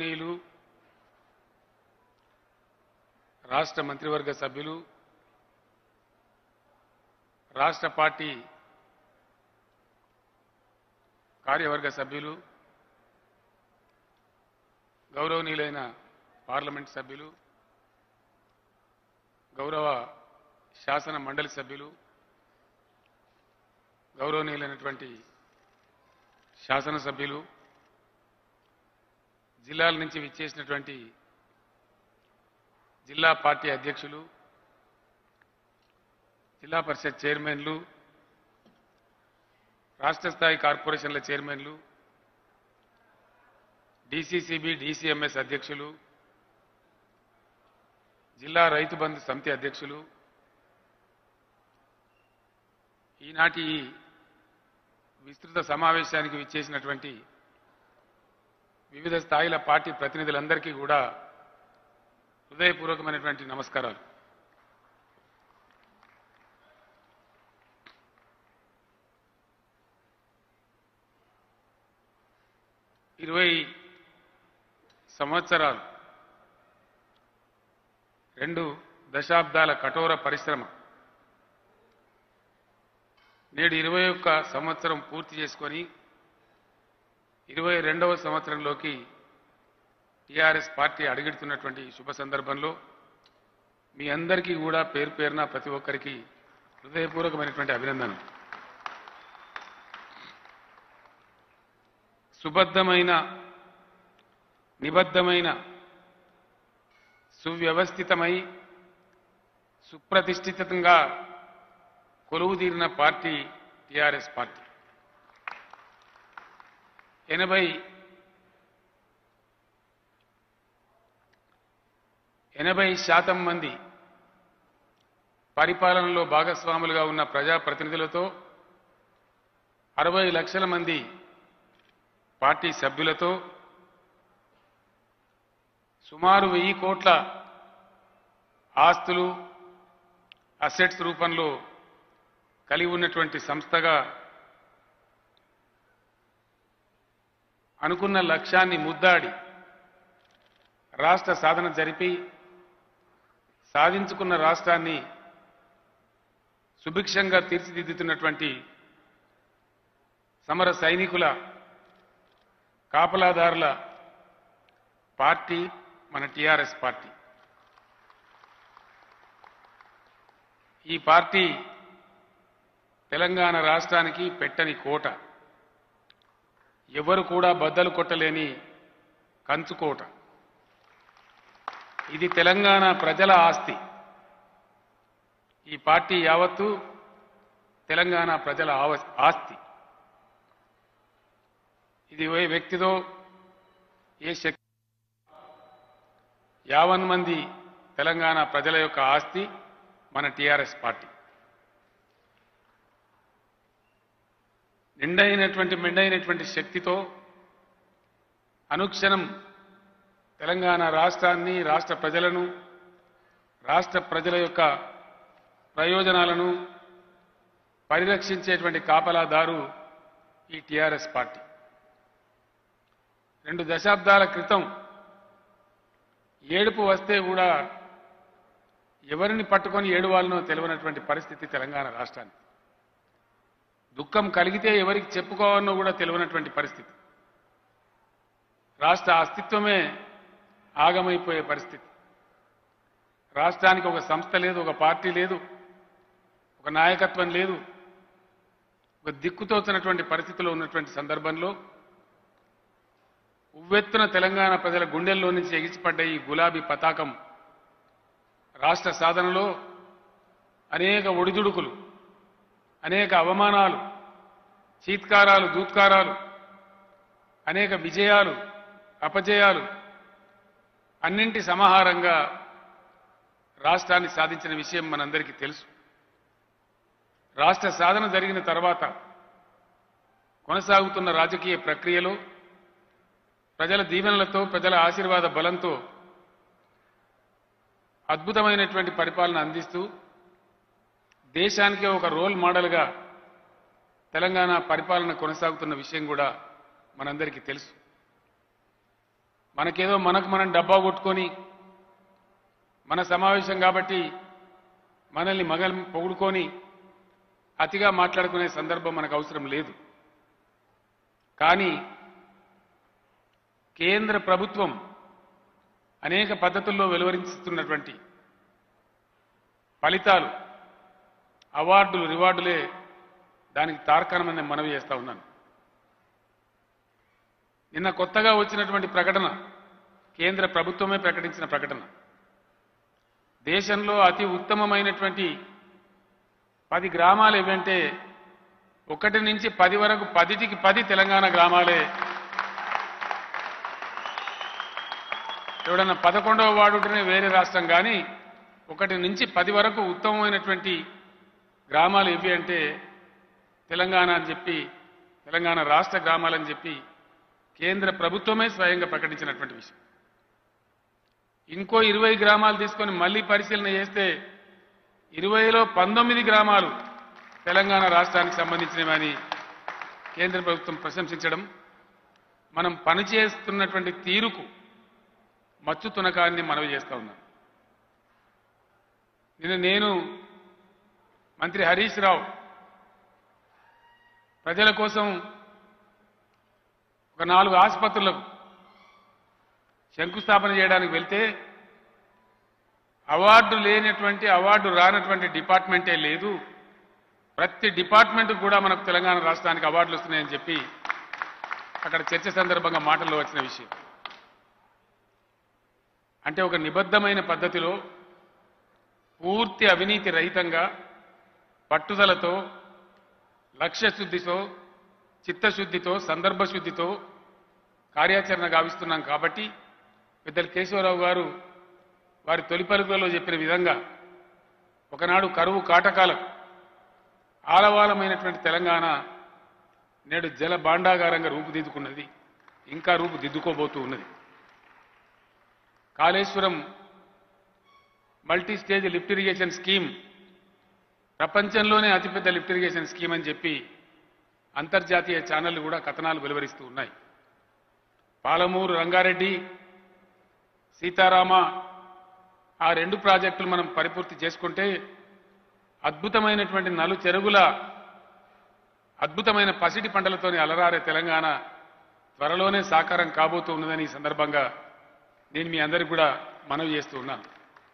గౌరవనీయులు రాష్ట్ర మంత్రివర్గ సభ్యులు రాష్ట్ర పార్టీ కార్యవర్గ సభ్యులు గౌరవనీయులైన పార్లమెంట్ సభ్యులు గౌరవ శాసన మండలి సభ్యులు గౌరవనీయులైనటువంటి శాసనసభ్యులు జిల్లాల నుంచి విచ్చేసినటువంటి జిల్లా పార్టీ అధ్యక్షులు జిల్లా పరిషత్ చైర్మన్లు రాష్ట్ర స్థాయి కార్పొరేషన్ల చైర్మన్లు డిసిసిబి డిసిఎంఎస్ అధ్యక్షులు జిల్లా రైతు బంధు సమితి అధ్యక్షులు ఈనాటి ఈ విస్తృత సమావేశానికి విచ్చేసినటువంటి వివిధ స్థాయిల పార్టీ ప్రతినిధులందరికీ కూడా హృదయపూర్వకమైనటువంటి నమస్కారాలు ఇరవై సంవత్సరాలు రెండు దశాబ్దాల కఠోర పరిశ్రమ నేడు ఇరవై ఒక్క సంవత్సరం పూర్తి చేసుకొని ఇరవై రెండవ సంవత్సరంలోకి టీఆర్ఎస్ పార్టీ అడుగెడుతున్నటువంటి ఈ శుభ సందర్భంలో మీ అందరికీ కూడా పేరు పేరున ప్రతి ఒక్కరికి హృదయపూర్వకమైనటువంటి అభినందనలు సుబద్ధమైన నిబద్ధమైన సువ్యవస్థితమై సుప్రతిష్ఠితంగా కొలువు తీరిన పార్టీ టిఆర్ఎస్ పార్టీ ఎనభై ఎనభై శాతం మంది పరిపాలనలో భాగస్వాములుగా ఉన్న ప్రజాప్రతినిధులతో అరవై లక్షల మంది పార్టీ సభ్యులతో సుమారు వెయ్యి కోట్ల ఆస్తులు అసెట్స్ రూపంలో కలిగి ఉన్నటువంటి సంస్థగా అనుకున్న లక్ష్యాన్ని ముద్దాడి రాష్ట్ర సాధన జరిపి సాధించుకున్న రాష్ట్రాన్ని సుభిక్షంగా తీర్చిదిద్దుతున్నటువంటి సమర సైనికుల కాపలాదారుల పార్టీ మన టిఆర్ఎస్ పార్టీ ఈ పార్టీ తెలంగాణ రాష్ట్రానికి పెట్టని కోట ఎవరు కూడా బద్దలు కొట్టలేని కంచుకోట ఇది తెలంగాణ ప్రజల ఆస్తి ఈ పార్టీ యావత్తు తెలంగాణ ప్రజల ఆవ- ఆస్తి ఇది ఏ వ్యక్తిదో ఏ శక్తి యావన్ మంది తెలంగాణ ప్రజల యొక్క ఆస్తి మన టిఆర్ఎస్ పార్టీ నిండైనటువంటి మెండైనటువంటి శక్తితో అనుక్షణం తెలంగాణ రాష్ట్రాన్ని రాష్ట్ర ప్రజలను రాష్ట్ర ప్రజల యొక్క ప్రయోజనాలను పరిరక్షించేటువంటి కాపలాదారు ఈ టిఆర్ఎస్ పార్టీ రెండు దశాబ్దాల క్రితం ఏడుపు వస్తే కూడా ఎవరిని పట్టుకొని ఏడువాలనో తెలియనటువంటి పరిస్థితి తెలంగాణ రాష్ట్రానికి దుఃఖం కలిగితే ఎవరికి చెప్పుకోవాలనో కూడా తెలియనటువంటి పరిస్థితి రాష్ట్ర అస్తిత్వమే ఆగమైపోయే పరిస్థితి రాష్ట్రానికి ఒక సంస్థ లేదు ఒక పార్టీ లేదు ఒక నాయకత్వం లేదు ఒక దిక్కుతోచినటువంటి పరిస్థితిలో ఉన్నటువంటి సందర్భంలో ఉవ్వెత్తున తెలంగాణ ప్రజల గుండెల్లో నుంచి ఎగిసిపడ్డ ఈ గులాబీ పతాకం రాష్ట్ర సాధనలో అనేక ఒడిదుడుకులు అనేక అవమానాలు చీత్కారాలు దూత్కారాలు అనేక విజయాలు అపజయాలు అన్నింటి సమాహారంగా రాష్ట్రాన్ని సాధించిన విషయం మనందరికీ తెలుసు రాష్ట్ర సాధన జరిగిన తర్వాత కొనసాగుతున్న రాజకీయ ప్రక్రియలో ప్రజల దీవెనలతో ప్రజల ఆశీర్వాద బలంతో అద్భుతమైనటువంటి పరిపాలన అందిస్తూ దేశానికే ఒక రోల్ మోడల్గా తెలంగాణ పరిపాలన కొనసాగుతున్న విషయం కూడా మనందరికీ తెలుసు మనకేదో మనకు మనం డబ్బా కొట్టుకొని మన సమావేశం కాబట్టి మనల్ని మగల్ పొగుడుకొని అతిగా మాట్లాడుకునే సందర్భం మనకు అవసరం లేదు కానీ కేంద్ర ప్రభుత్వం అనేక పద్ధతుల్లో వెలువరిస్తున్నటువంటి ఫలితాలు అవార్డులు రివార్డులే దానికి తార్కాణమని నేను మనవి చేస్తా ఉన్నాను నిన్న కొత్తగా వచ్చినటువంటి ప్రకటన కేంద్ర ప్రభుత్వమే ప్రకటించిన ప్రకటన దేశంలో అతి ఉత్తమమైనటువంటి పది గ్రామాలు ఏవంటే ఒకటి నుంచి పది వరకు పదిటికి పది తెలంగాణ గ్రామాలే ఎవడన్నా పదకొండవ వార్డు ఉంటేనే వేరే రాష్ట్రం కానీ ఒకటి నుంచి పది వరకు ఉత్తమమైనటువంటి గ్రామాలు ఇవి అంటే తెలంగాణ అని చెప్పి తెలంగాణ రాష్ట్ర గ్రామాలని చెప్పి కేంద్ర ప్రభుత్వమే స్వయంగా ప్రకటించినటువంటి విషయం ఇంకో ఇరవై గ్రామాలు తీసుకొని మళ్ళీ పరిశీలన చేస్తే ఇరవైలో పంతొమ్మిది గ్రామాలు తెలంగాణ రాష్ట్రానికి సంబంధించినవని కేంద్ర ప్రభుత్వం ప్రశంసించడం మనం పనిచేస్తున్నటువంటి తీరుకు మచ్చు తునకాన్ని మనవి చేస్తా ఉన్నాం నిన్న నేను మంత్రి హరీష్ రావు ప్రజల కోసం ఒక నాలుగు ఆసుపత్రులకు శంకుస్థాపన చేయడానికి వెళ్తే అవార్డు లేనటువంటి అవార్డు రానటువంటి డిపార్ట్మెంటే లేదు ప్రతి డిపార్ట్మెంట్ కూడా మనకు తెలంగాణ రాష్ట్రానికి అవార్డులు వస్తున్నాయని చెప్పి అక్కడ చర్చ సందర్భంగా మాటల్లో వచ్చిన విషయం అంటే ఒక నిబద్ధమైన పద్ధతిలో పూర్తి అవినీతి రహితంగా పట్టుదలతో లక్ష్యశుద్ధితో చిత్తశుద్ధితో సందర్భశుద్ధితో కార్యాచరణ గావిస్తున్నాం కాబట్టి పెద్దలు కేశవరావు గారు వారి తొలి పలుకులలో చెప్పిన విధంగా ఒకనాడు కరువు కాటకాలం ఆలవాలమైనటువంటి తెలంగాణ నేడు జల భాండాగారంగా రూపుదిద్దుకున్నది ఇంకా రూపుదిద్దుకోబోతూ ఉన్నది Kaleshwaram multi stage lift irrigation scheme ప్రపంచంలోనే అతిపెద్ద లిఫ్ట్ ఇరిగేషన్ స్కీమ్ అని చెప్పి అంతర్జాతీయ ఛానళ్లు కూడా కథనాలు వెలువరిస్తూ ఉన్నాయి పాలమూరు రంగారెడ్డి సీతారామ ఆ రెండు ప్రాజెక్టులు మనం పరిపూర్తి చేసుకుంటే అద్భుతమైనటువంటి నలు చెరుగుల అద్భుతమైన పసిడి పంటలతోని అలరారే తెలంగాణ త్వరలోనే సాకారం కాబోతూ ఉన్నదని ఈ సందర్భంగా నేను మీ అందరికి కూడా మనవి చేస్తూ ఉన్నాను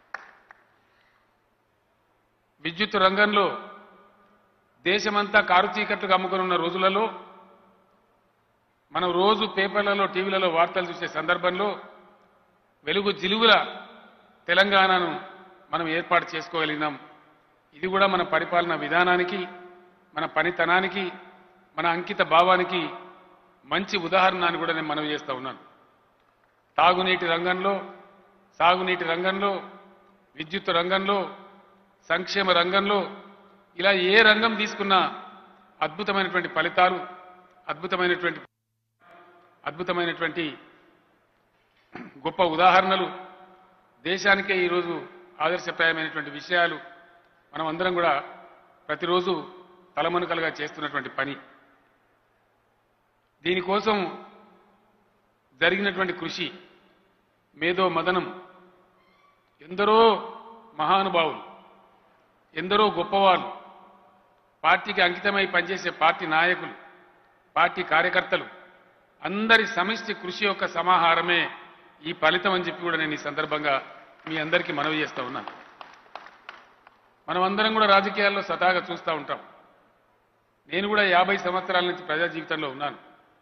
విద్యుత్ రంగంలో దేశమంతా కారు చీకట్లుగా అమ్ముకుని ఉన్న రోజులలో మనం రోజు పేపర్లలో టీవీలలో వార్తలు చూసే సందర్భంలో వెలుగు జిలుగుల తెలంగాణను మనం ఏర్పాటు చేసుకోగలిగినాం ఇది కూడా మన పరిపాలన విధానానికి మన పనితనానికి మన అంకిత భావానికి మంచి ఉదాహరణ అని కూడా నేను మనవి చేస్తా ఉన్నాను తాగునీటి రంగంలో సాగునీటి రంగంలో విద్యుత్ రంగంలో సంక్షేమ రంగంలో ఇలా ఏ రంగం తీసుకున్నా అద్భుతమైనటువంటి ఫలితాలు అద్భుతమైనటువంటి అద్భుతమైనటువంటి గొప్ప ఉదాహరణలు దేశానికే ఈరోజు ఆదర్శప్రాయమైనటువంటి విషయాలు మనం అందరం కూడా ప్రతిరోజు తలమనుకలుగా చేస్తున్నటువంటి పని దీనికోసం జరిగినటువంటి కృషి మేధో మదనం ఎందరో మహానుభావులు ఎందరో గొప్పవాళ్ళు పార్టీకి అంకితమై పనిచేసే పార్టీ నాయకులు పార్టీ కార్యకర్తలు అందరి సమిష్టి కృషి యొక్క సమాహారమే ఈ ఫలితం అని చెప్పి కూడా నేను ఈ సందర్భంగా మీ అందరికీ మనవి చేస్తా ఉన్నాను మనం అందరం కూడా రాజకీయాల్లో సదాగా చూస్తూ ఉంటాం నేను కూడా యాభై సంవత్సరాల నుంచి ప్రజా జీవితంలో ఉన్నాను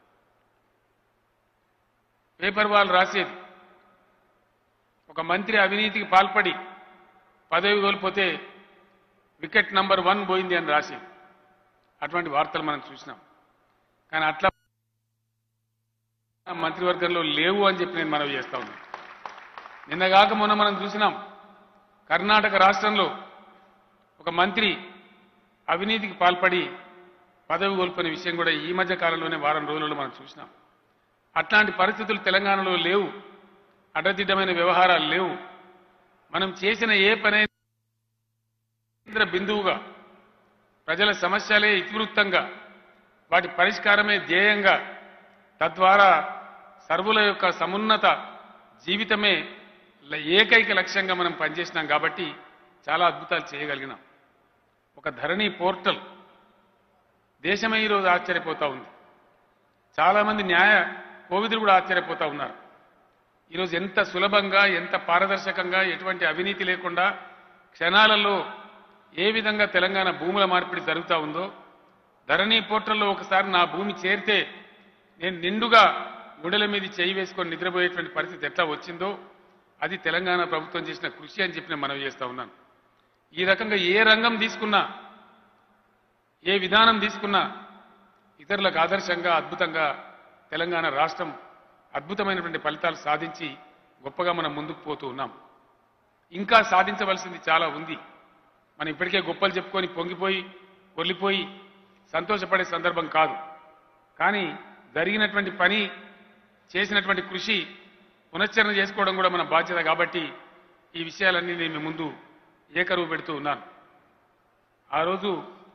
పేపర్ వాళ్ళు రాసేది ఒక మంత్రి అవినీతికి పాల్పడి పదవి కోల్పోతే వికెట్ నంబర్ వన్ పోయింది అని రాసేది అటువంటి వార్తలు మనం చూసినాం కానీ అట్లా మంత్రివర్గంలో లేవు అని చెప్పి నేను మనవి చేస్తా ఉన్నాను నిన్నగాక మొన్న మనం చూసినాం కర్ణాటక రాష్ట్రంలో ఒక మంత్రి అవినీతికి పాల్పడి పదవి కోల్పోయిన విషయం కూడా ఈ మధ్య కాలంలోనే వారం రోజులలో మనం చూసినాం అట్లాంటి పరిస్థితులు తెలంగాణలో లేవు అడ్డదిడ్డమైన వ్యవహారాలు లేవు మనం చేసిన ఏ పనైనా కేంద్ర బిందువుగా ప్రజల సమస్యలే ఇతివృత్తంగా వాటి పరిష్కారమే ధ్యేయంగా తద్వారా సర్వుల యొక్క సమున్నత జీవితమే ల- ఏకైక లక్ష్యంగా మనం పనిచేసినాం కాబట్టి చాలా అద్భుతాలు చేయగలిగినాం ఒక ధరణి పోర్టల్ దేశమే ఈరోజు ఆశ్చర్యపోతా ఉంది చాలామంది న్యాయ కోవిదులు కూడా ఆశ్చర్యపోతా ఉన్నారు ఈరోజు ఎంత సులభంగా ఎంత పారదర్శకంగా ఎటువంటి అవినీతి లేకుండా క్షణాలలో ఏ విధంగా తెలంగాణ భూముల మార్పిడి జరుగుతూ ఉందో ధరణి పోర్టల్లో ఒకసారి నా భూమి చేరితే నేను నిండుగా గుండెల మీద చేయి వేసుకొని నిద్రపోయేటువంటి పరిస్థితి ఎట్లా వచ్చిందో అది తెలంగాణ ప్రభుత్వం చేసిన కృషి అని చెప్పి నేను మనవి చేస్తా ఉన్నాను ఈ రకంగా ఏ రంగం తీసుకున్నా ఏ విధానం తీసుకున్నా ఇతరులకు ఆదర్శంగా అద్భుతంగా తెలంగాణ రాష్ట్రం అద్భుతమైనటువంటి ఫలితాలు సాధించి గొప్పగా మనం ముందుకు పోతూ ఉన్నాం ఇంకా సాధించవలసింది చాలా ఉంది మనం ఇప్పటికే గొప్పలు చెప్పుకొని పొంగిపోయి కొల్లిపోయి సంతోషపడే సందర్భం కాదు కానీ జరిగినటువంటి పని చేసినటువంటి కృషి పునశ్చరణ చేసుకోవడం కూడా మన బాధ్యత కాబట్టి ఈ విషయాలన్నీ నేను మీ ముందు ఏకరువు పెడుతూ ఉన్నాను ఆ రోజు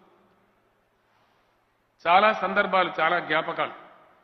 చాలా సందర్భాలు చాలా జ్ఞాపకాలు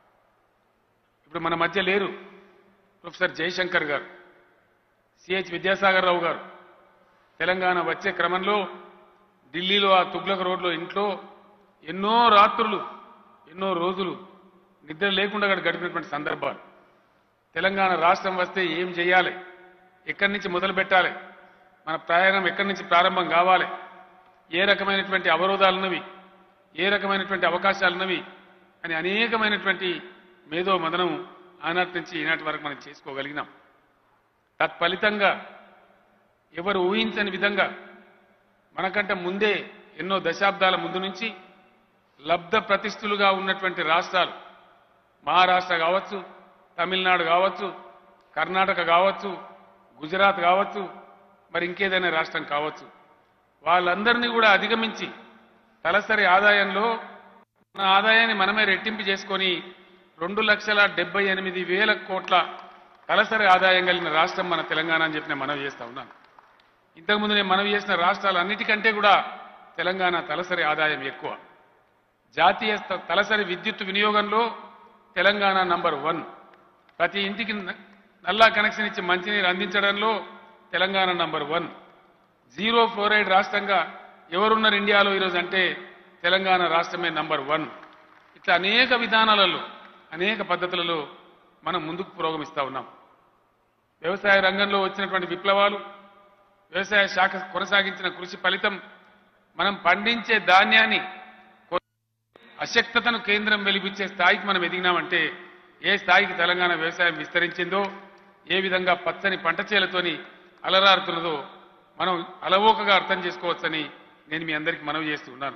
ఇప్పుడు మన మధ్య లేరు ప్రొఫెసర్ జయశంకర్ గారు సిహెచ్ విద్యాసాగర్ రావు గారు తెలంగాణ వచ్చే క్రమంలో ఢిల్లీలో ఆ తుగ్లక్ రోడ్లో ఇంట్లో ఎన్నో రాత్రులు ఎన్నో రోజులు నిద్ర లేకుండా అక్కడ గడిపినటువంటి సందర్భాలు తెలంగాణ రాష్ట్రం వస్తే ఏం చేయాలి ఎక్కడి నుంచి మొదలు పెట్టాలి మన ప్రయాణం ఎక్కడి నుంచి ప్రారంభం కావాలి ఏ రకమైనటువంటి అవరోధాలున్నవి ఏ రకమైనటువంటి అవకాశాలున్నవి అని అనేకమైనటువంటి మేధో మదనం ఆనాటి నుంచి ఈనాటి వరకు మనం చేసుకోగలిగినాం తత్ఫలితంగా ఎవరు ఊహించని విధంగా మనకంటే ముందే ఎన్నో దశాబ్దాల ముందు నుంచి లబ్ధ ప్రతిష్ఠులుగా ఉన్నటువంటి రాష్ట్రాలు మహారాష్ట్ర కావచ్చు తమిళనాడు కావచ్చు కర్ణాటక కావచ్చు గుజరాత్ కావచ్చు మరి ఇంకేదైనా రాష్ట్రం కావచ్చు వాళ్ళందరినీ కూడా అధిగమించి తలసరి ఆదాయంలో మన ఆదాయాన్ని మనమే రెట్టింపు చేసుకొని రెండు లక్షల డెబ్బై ఎనిమిది వేల కోట్ల తలసరి ఆదాయం కలిగిన రాష్ట్రం మన తెలంగాణ అని చెప్పి నేను మనవి చేస్తా ఉన్నాను ఇంతకుముందు నేను మనవి చేసిన రాష్ట్రాలన్నిటికంటే కూడా తెలంగాణ తలసరి ఆదాయం ఎక్కువ జాతీయ స్థ- తలసరి విద్యుత్ వినియోగంలో తెలంగాణ నంబర్ వన్ ప్రతి ఇంటికి న- నల్లా కనెక్షన్ ఇచ్చి మంచినీరు అందించడంలో Telangana number one zero fluoride రాష్ట్రంగా ఎవరున్నారు ఇండియాలో ఈరోజు అంటే తెలంగాణ రాష్ట్రమే నంబర్ వన్ ఇట్లా అనేక విధానాలలో అనేక పద్ధతులలో మనం ముందుకు పురోగమిస్తా ఉన్నాం వ్యవసాయ రంగంలో వచ్చినటువంటి విప్లవాలు వ్యవసాయ శాఖ కొనసాగించిన కృషి ఫలితం మనం పండించే ధాన్యాన్ని కొ- అశక్తతను కేంద్రం వెలిపించే స్థాయికి మనం ఎదిగినామంటే ఏ స్థాయికి తెలంగాణ వ్యవసాయం విస్తరించిందో ఏ విధంగా పచ్చని పంట చేలతోని అలరారుతున్నదో మనం అలవోకగా అర్థం చేసుకోవచ్చని నేను మీ అందరికీ మనవి చేస్తూ ఉన్నాను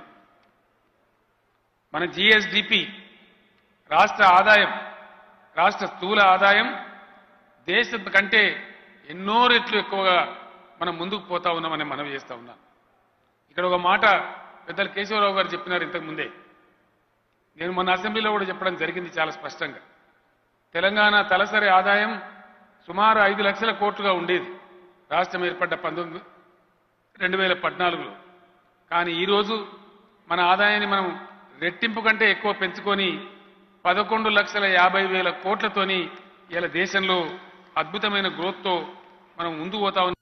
మన జిఎస్డిపి రాష్ట్ర ఆదాయం రాష్ట్ర స్థూల ఆదాయం దేశం కంటే ఎన్నో రెట్లు ఎక్కువగా మనం ముందుకు పోతా ఉన్నామని మనవి చేస్తా ఉన్నాను ఇక్కడ ఒక మాట పెద్దలు కేశవరావు గారు చెప్పినారు ఇంతకు ముందే నేను మన అసెంబ్లీలో కూడా చెప్పడం జరిగింది చాలా స్పష్టంగా తెలంగాణ తలసరి ఆదాయం సుమారు ఐదు లక్షల కోట్లుగా ఉండేది రాష్ట్రం ఏర్పడ్డ పంతొమ్మిది రెండు వేల పద్నాలుగులో కానీ ఈరోజు మన ఆదాయాన్ని మనం రెట్టింపు కంటే ఎక్కువ పెంచుకొని పదకొండు లక్షల యాభై వేల కోట్లతోని ఇలా దేశంలో అద్భుతమైన గ్రోత్తో మనం ముందుకు పోతా ఉన్నాం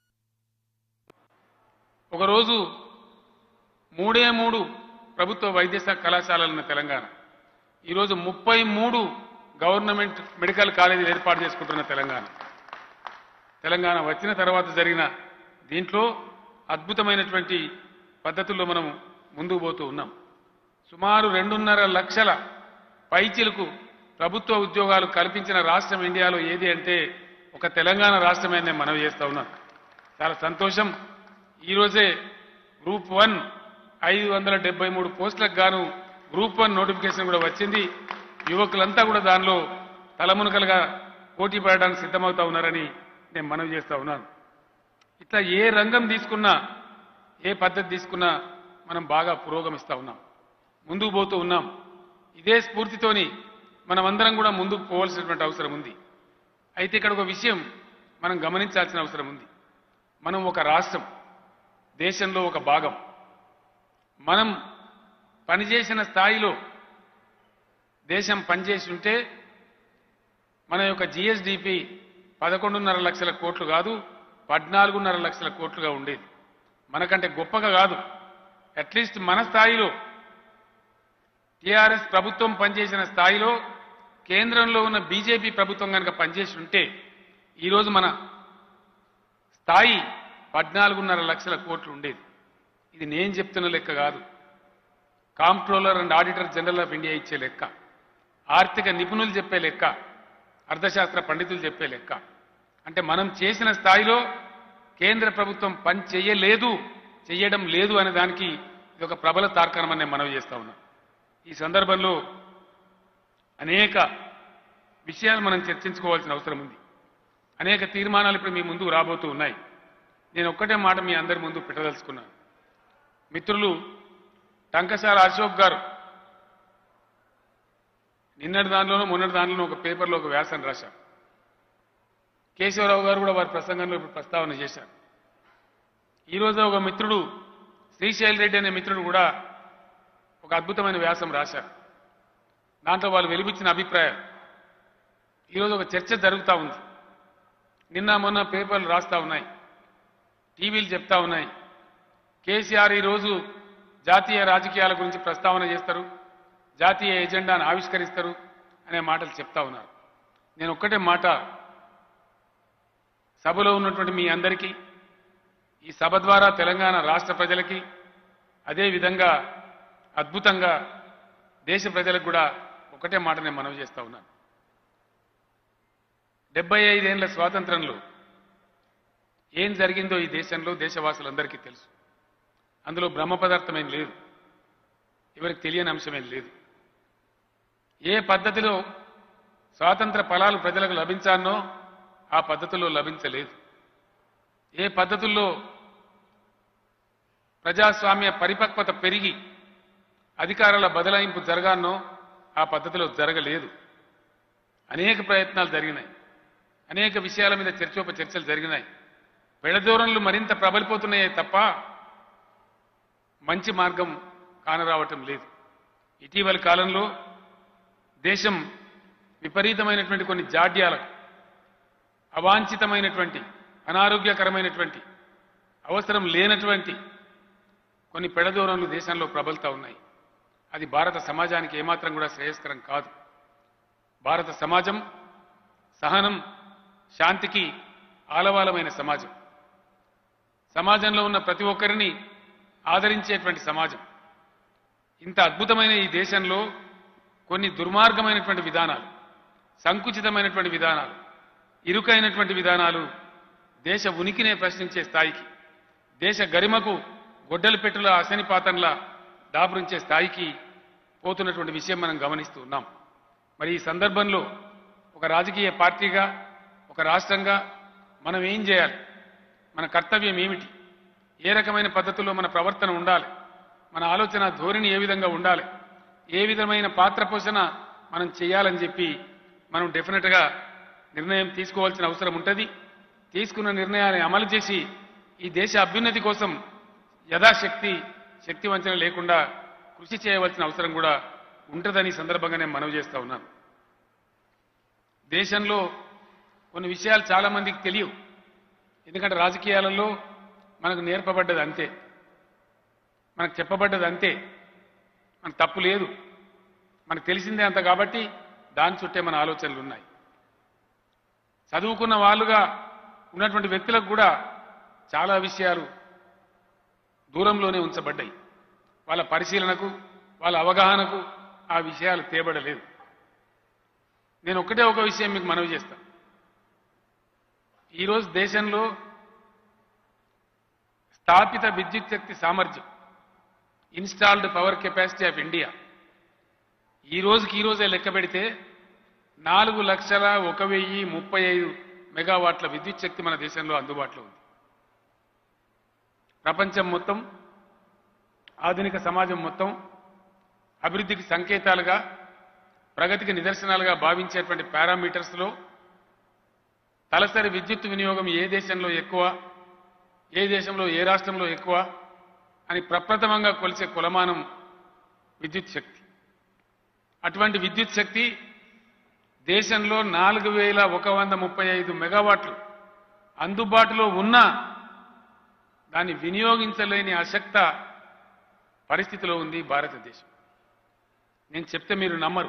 ఒకరోజు మూడే మూడు ప్రభుత్వ వైద్య శాఖ కళాశాలలు ఉన్న తెలంగాణ ఈరోజు ముప్పై మూడు గవర్నమెంట్ మెడికల్ కాలేజీలు ఏర్పాటు చేసుకుంటున్న తెలంగాణ తెలంగాణ వచ్చిన తర్వాత జరిగిన దీంట్లో అద్భుతమైనటువంటి పద్ధతుల్లో మనం ముందుకు పోతూ ఉన్నాం సుమారు రెండున్నర లక్షల పైచిలకు ప్రభుత్వ ఉద్యోగాలు కల్పించిన రాష్ట్రం ఇండియాలో ఏది అంటే ఒక తెలంగాణ రాష్ట్రమే అని నేను మనవి చేస్తా ఉన్నాను చాలా సంతోషం ఈరోజే గ్రూప్ వన్ ఐదు వందల డెబ్బై మూడు పోస్టులకు గాను గ్రూప్ వన్ నోటిఫికేషన్ కూడా వచ్చింది యువకులంతా కూడా దానిలో తలమునకలుగా పోటీ పడడానికి సిద్ధమవుతా ఉన్నారని నేను మనవి చేస్తా ఉన్నాను ఇట్లా ఏ రంగం తీసుకున్నా ఏ పద్ధతి తీసుకున్నా మనం బాగా పురోగమిస్తా ఉన్నాం ముందుకు పోతూ ఉన్నాం ఇదే స్ఫూర్తితోని మనమందరం కూడా ముందుకు పోవాల్సినటువంటి అవసరం ఉంది అయితే ఇక్కడ ఒక విషయం మనం గమనించాల్సిన అవసరం ఉంది మనం ఒక రాష్ట్రం దేశంలో ఒక భాగం మనం పనిచేసిన స్థాయిలో దేశం పనిచేసి ఉంటే మన యొక్క జిఎస్డిపి పదకొండున్నర లక్షల కోట్లు కాదు పద్నాలుగున్నర లక్షల కోట్లుగా ఉండేది మనకంటే గొప్పగా కాదు అట్లీస్ట్ మన స్థాయిలో టీఆర్ఎస్ ప్రభుత్వం పనిచేసిన స్థాయిలో కేంద్రంలో ఉన్న బీజేపీ ప్రభుత్వం కనుక పనిచేసి ఉంటే ఈరోజు మన స్థాయి పద్నాలుగున్నర లక్షల కోట్లు ఉండేది ఇది నేను చెప్తున్న లెక్క కాదు comptroller and auditor general of India ఇచ్చే లెక్క ఆర్థిక నిపుణులు చెప్పే లెక్క అర్థశాస్త్ర పండితులు చెప్పే లెక్క అంటే మనం చేసిన స్థాయిలో కేంద్ర ప్రభుత్వం పని చేయలేదు చెయ్యడం లేదు అనే దానికి ఇది ఒక ప్రబల తార్కాణం అని నేను మనవి చేస్తా ఉన్నా ఈ సందర్భంలో అనేక విషయాలు మనం చర్చించుకోవాల్సిన అవసరం ఉంది అనేక తీర్మానాలు ఇప్పుడు మీ ముందుకు రాబోతూ ఉన్నాయి నేను ఒక్కటే మాట మీ అందరి ముందు పెట్టదలుచుకున్నాను మిత్రులు టంకసాల అశోక్ గారు నిన్నటి దానిలోనూ మొన్నటి దానిలోనూ ఒక పేపర్లో ఒక వ్యాసం రాశారు కేశవరావు గారు కూడా వారి ప్రసంగంలో ఇప్పుడు ప్రస్తావన చేశారు ఈరోజు ఒక మిత్రుడు శ్రీశైల్ రెడ్డి అనే మిత్రుడు కూడా ఒక అద్భుతమైన వ్యాసం రాశారు దాంట్లో వాళ్ళు వెలిపించిన అభిప్రాయం ఈరోజు ఒక చర్చ జరుగుతూ ఉంది నిన్న మొన్న పేపర్లు రాస్తా ఉన్నాయి టీవీలు చెప్తా ఉన్నాయి కేసీఆర్ ఈరోజు జాతీయ రాజకీయాల గురించి ప్రస్తావన చేస్తారు జాతీయ ఎజెండాను ఆవిష్కరిస్తారు అనే మాటలు చెప్తా ఉన్నారు నేను ఒక్కటే మాట సభలో ఉన్నటువంటి మీ అందరికీ ఈ సభ ద్వారా తెలంగాణ రాష్ట్ర ప్రజలకి అదే విధంగా అద్భుతంగా దేశ ప్రజలకు కూడా ఒకటే మాట నేను మనవి చేస్తా ఉన్నాను డెబ్బై ఐదేళ్ల స్వాతంత్రంలో ఏం జరిగిందో ఈ దేశంలో దేశవాసులందరికీ తెలుసు అందులో బ్రహ్మ పదార్థమేం లేదు ఎవరికి తెలియని అంశమేం లేదు ఏ పద్ధతిలో స్వాతంత్ర ఫలాలు ప్రజలకు లభించానో ఆ పద్ధతిలో లభించలేదు ఏ పద్ధతుల్లో ప్రజాస్వామ్య పరిపక్వత పెరిగి అధికారాల బదలాయింపు జరగానో ఆ పద్ధతిలో జరగలేదు అనేక ప్రయత్నాలు జరిగినాయి అనేక విషయాల మీద చర్చోప చర్చలు జరిగినాయి పెడదూరంలు మరింత ప్రబలిపోతున్నాయే తప్ప మంచి మార్గం కానరావటం లేదు ఇటీవల కాలంలో దేశం విపరీతమైనటువంటి కొన్ని జాడ్యాలకు అవాంఛితమైనటువంటి అనారోగ్యకరమైనటువంటి అవసరం లేనటువంటి కొన్ని పెడదూరంలు దేశంలో ప్రబలుతా ఉన్నాయి అది భారత సమాజానికి ఏమాత్రం కూడా శ్రేయస్కరం కాదు భారత సమాజం సహనం శాంతికి ఆలవాలమైన సమాజం సమాజంలో ఉన్న ప్రతి ఒక్కరిని ఆదరించేటువంటి సమాజం ఇంత అద్భుతమైన ఈ దేశంలో కొన్ని దుర్మార్గమైనటువంటి విధానాలు సంకుచితమైనటువంటి విధానాలు ఇరుకైనటువంటి విధానాలు దేశ ఉనికినే ప్రశ్నించే స్థాయికి దేశ గరిమకు గొడ్డలి పెట్టుల అశనిపాతంలా దాపురించే స్థాయికి పోతున్నటువంటి విషయం మనం గమనిస్తూ ఉన్నాం మరి ఈ సందర్భంలో ఒక రాజకీయ పార్టీగా ఒక రాష్ట్రంగా మనం ఏం చేయాలి మన కర్తవ్యం ఏమిటి ఏ రకమైన పద్ధతుల్లో మన ప్రవర్తన ఉండాలి మన ఆలోచన ధోరణి ఏ విధంగా ఉండాలి ఏ విధమైన పాత్ర పోషణ మనం చేయాలని చెప్పి మనం డెఫినెట్గా నిర్ణయం తీసుకోవాల్సిన అవసరం ఉంటుంది తీసుకున్న నిర్ణయాన్ని అమలు చేసి ఈ దేశ అభ్యున్నతి కోసం యథాశక్తి శక్తి వంచన లేకుండా కృషి చేయవలసిన అవసరం కూడా ఉంటుందని ఈ సందర్భంగా నేను మనవి చేస్తా ఉన్నాను దేశంలో కొన్ని విషయాలు చాలా మందికి తెలియవు ఎందుకంటే రాజకీయాలలో మనకు నేర్పబడ్డది అంతే మనకు చెప్పబడ్డది అంతే మనకు తప్పు లేదు మనకు తెలిసిందే అంత కాబట్టి దాని చుట్టే మన ఆలోచనలు ఉన్నాయి చదువుకున్న వాళ్ళుగా ఉన్నటువంటి వ్యక్తులకు కూడా చాలా విషయాలు దూరంలోనే ఉంచబడ్డాయి వాళ్ళ పరిశీలనకు వాళ్ళ అవగాహనకు ఆ విషయాలు తేబడలేదు నేను ఒకటే ఒక విషయం మీకు మనవి చేస్తాను ఈరోజు దేశంలో స్థాపిత విద్యుత్ శక్తి సామర్థ్యం installed power capacity of India ఈ రోజుకి ఈ రోజే లెక్క పెడితే నాలుగు లక్షల ఒక వెయ్యి ముప్పై ఐదు మెగావాట్ల విద్యుత్ శక్తి మన దేశంలో అందుబాటులో ఉంది ప్రపంచం మొత్తం ఆధునిక సమాజం మొత్తం అభివృద్ధికి సంకేతాలుగా ప్రగతికి నిదర్శనాలుగా భావించేటువంటి పారామీటర్స్లో తలసరి విద్యుత్ వినియోగం ఏ దేశంలో ఎక్కువ ఏ దేశంలో ఏ రాష్ట్రంలో ఎక్కువ అని ప్రప్రథమంగా కొలిసే కులమానం విద్యుత్ శక్తి అటువంటి విద్యుత్ శక్తి దేశంలో నాలుగు వేల ఒక వంద ముప్పై ఐదు మెగావాట్లు అందుబాటులో ఉన్నా దాన్ని వినియోగించలేని అశక్త పరిస్థితిలో ఉంది భారతదేశం నేను చెప్తే మీరు నమ్మరు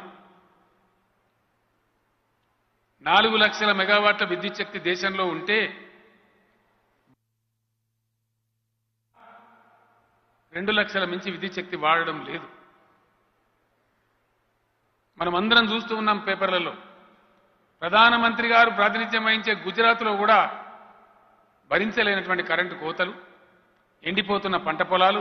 నాలుగు లక్షల మెగావాట్ల విద్యుత్ శక్తి దేశంలో ఉంటే రెండు లక్షల మించి విద్యుత్ శక్తి వాడడం లేదు మనం అందరం చూస్తూ ఉన్నాం పేపర్లలో ప్రధానమంత్రి గారు ప్రాతినిధ్యం వహించే గుజరాత్లో కూడా భరించలేనటువంటి కరెంటు కోతలు ఎండిపోతున్న పంట పొలాలు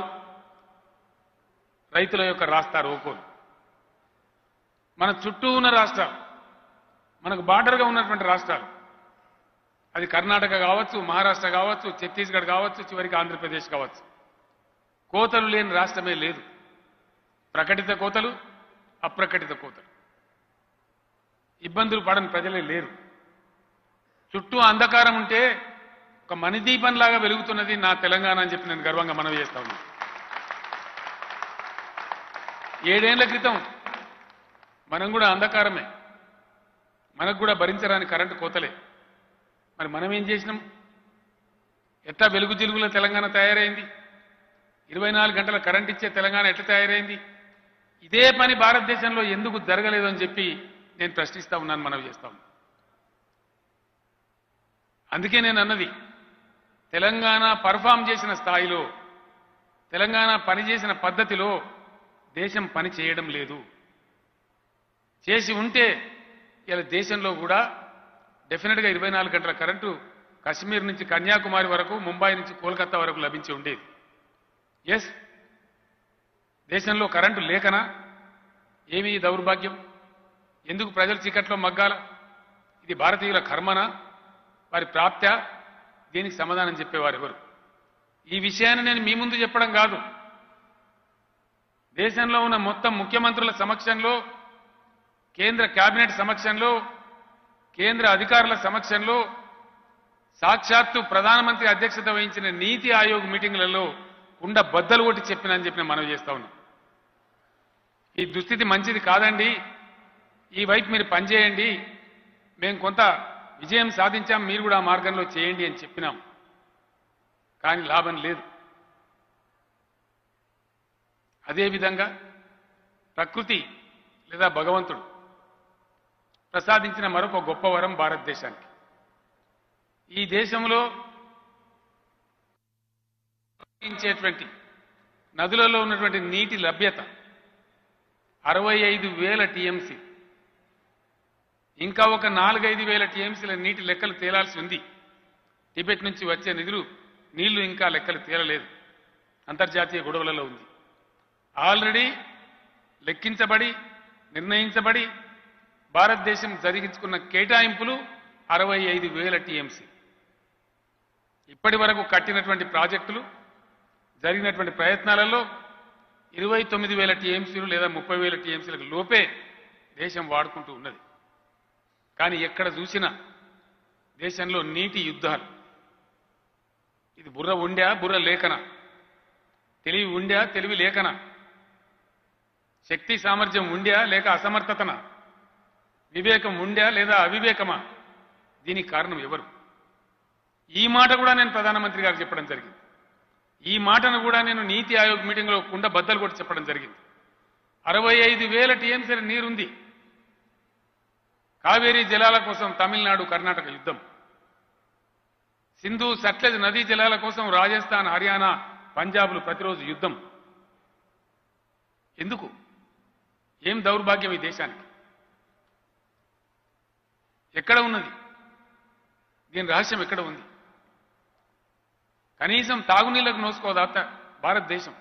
రైతుల యొక్క రాస్తా రోకోలు మన చుట్టూ ఉన్న రాష్ట్రాలు మనకు బార్డర్గా ఉన్నటువంటి రాష్ట్రాలు అది కర్ణాటక కావచ్చు మహారాష్ట్ర కావచ్చు ఛత్తీస్గఢ్ కావచ్చు చివరికి ఆంధ్రప్రదేశ్ కావచ్చు కోతలు లేని రాష్ట్రమే లేదు ప్రకటిత కోతలు అప్రకటిత కోతలు ఇబ్బందులు పడని ప్రజలే లేరు చుట్టూ అంధకారం ఉంటే ఒక మణిదీపంలాగా వెలుగుతున్నది నా తెలంగాణ అని చెప్పి నేను గర్వంగా మనవి చేస్తా ఉన్నాను ఏడేళ్ల క్రితం మనం కూడా అంధకారమే మనకు కూడా భరించరాని కరెంటు కోతలే మరి మనం ఏం చేసినాం ఎట్లా వెలుగు జిలుగుల తెలంగాణ తయారైంది ఇరవై నాలుగు గంటల కరెంట్ ఇచ్చే తెలంగాణ ఎట్లా తయారైంది ఇదే పని భారతదేశంలో ఎందుకు జరగలేదు అని చెప్పి నేను ప్రశ్నిస్తా ఉన్నాను మనవి చేస్తా ఉన్నాను అందుకే నేను అన్నది తెలంగాణ పర్ఫామ్ చేసిన స్థాయిలో తెలంగాణ పనిచేసిన పద్ధతిలో దేశం పని చేయడం లేదు చేసి ఉంటే ఇలా దేశంలో కూడా డెఫినెట్గా ఇరవై నాలుగు గంటల కరెంటు కశ్మీర్ నుంచి కన్యాకుమారి వరకు ముంబై నుంచి కోల్కతా వరకు లభించి ఉండేది ఎస్ దేశంలో కరెంటు లేకనా ఏమి ఈ దౌర్భాగ్యం ఎందుకు ప్రజలు చీకట్లో మగ్గాల ఇది భారతీయుల కర్మనా వారి ప్రాప్త్య దీనికి సమాధానం చెప్పేవారు ఎవరు ఈ విషయాన్ని నేను మీ ముందు చెప్పడం కాదు దేశంలో ఉన్న మొత్తం ముఖ్యమంత్రుల సమక్షంలో కేంద్ర కేబినెట్ సమక్షంలో కేంద్ర అధికారుల సమక్షంలో సాక్షాత్తు ప్రధానమంత్రి అధ్యక్షత వహించిన నీతి ఆయోగ్ మీటింగ్లలో కుండ బద్దలు కొట్టి చెప్పినని చెప్పి నేను మనవి చేస్తా ఉన్నాను ఈ దుస్థితి మంచిది కాదండి ఈ వైపు మీరు పనిచేయండి మేము కొంత విజయం సాధించాం మీరు కూడా ఆ మార్గంలో చేయండి అని చెప్పినాం కానీ లాభం లేదు అదేవిధంగా ప్రకృతి లేదా భగవంతుడు ప్రసాదించిన మరొక గొప్ప వరం భారతదేశానికి ఈ దేశంలో ప్రవహించేటువంటి నదులలో ఉన్నటువంటి నీటి లభ్యత అరవై ఐదు వేల టీఎంసీ ఇంకా ఒక నాలుగైదు వేల టీఎంసీల నీటి లెక్కలు తేలాల్సి ఉంది టిబెట్ నుంచి వచ్చే నిధులు నీళ్లు ఇంకా లెక్కలు తేలలేదు అంతర్జాతీయ గొడవలలో ఉంది ఆల్రెడీ లెక్కించబడి నిర్ణయించబడి భారతదేశం జరిగించుకున్న కేటాయింపులు అరవై ఐదు వేల టీఎంసీ ఇప్పటి వరకు కట్టినటువంటి ప్రాజెక్టులు జరిగినటువంటి ప్రయత్నాలలో ఇరవై తొమ్మిది వేల టీఎంసీలు లేదా ముప్పై వేల టీఎంసీలకు లోపే దేశం వాడుకుంటూ ఉన్నది కానీ ఎక్కడ చూసినా దేశంలో నీటి యుద్ధాలు ఇది బుర్ర ఉండా బుర్ర లేఖన తెలివి ఉండా తెలివి లేఖన శక్తి సామర్థ్యం ఉండా లేక అసమర్థతన వివేకం ఉండా లేదా అవివేకమా దీనికి కారణం ఎవరు ఈ మాట కూడా నేను ప్రధానమంత్రి గారికి చెప్పడం జరిగింది ఈ మాటను కూడా నేను నీతి ఆయోగ్ మీటింగ్లో కుండ బద్దలు కొట్టి చెప్పడం జరిగింది అరవై ఐదు వేల టీఎంసీల నీరుంది కావేరీ జలాల కోసం తమిళనాడు కర్ణాటక యుద్ధం సింధు సట్లెజ్ నదీ జలాల కోసం రాజస్థాన్ హర్యానా పంజాబ్లు ప్రతిరోజు యుద్ధం ఎందుకు ఏం దౌర్భాగ్యం ఈ దేశానికి ఎక్కడ ఉన్నది దీని రహస్యం ఎక్కడ ఉంది కనీసం తాగునీళ్లకు నోసుకోదా త- భారతదేశం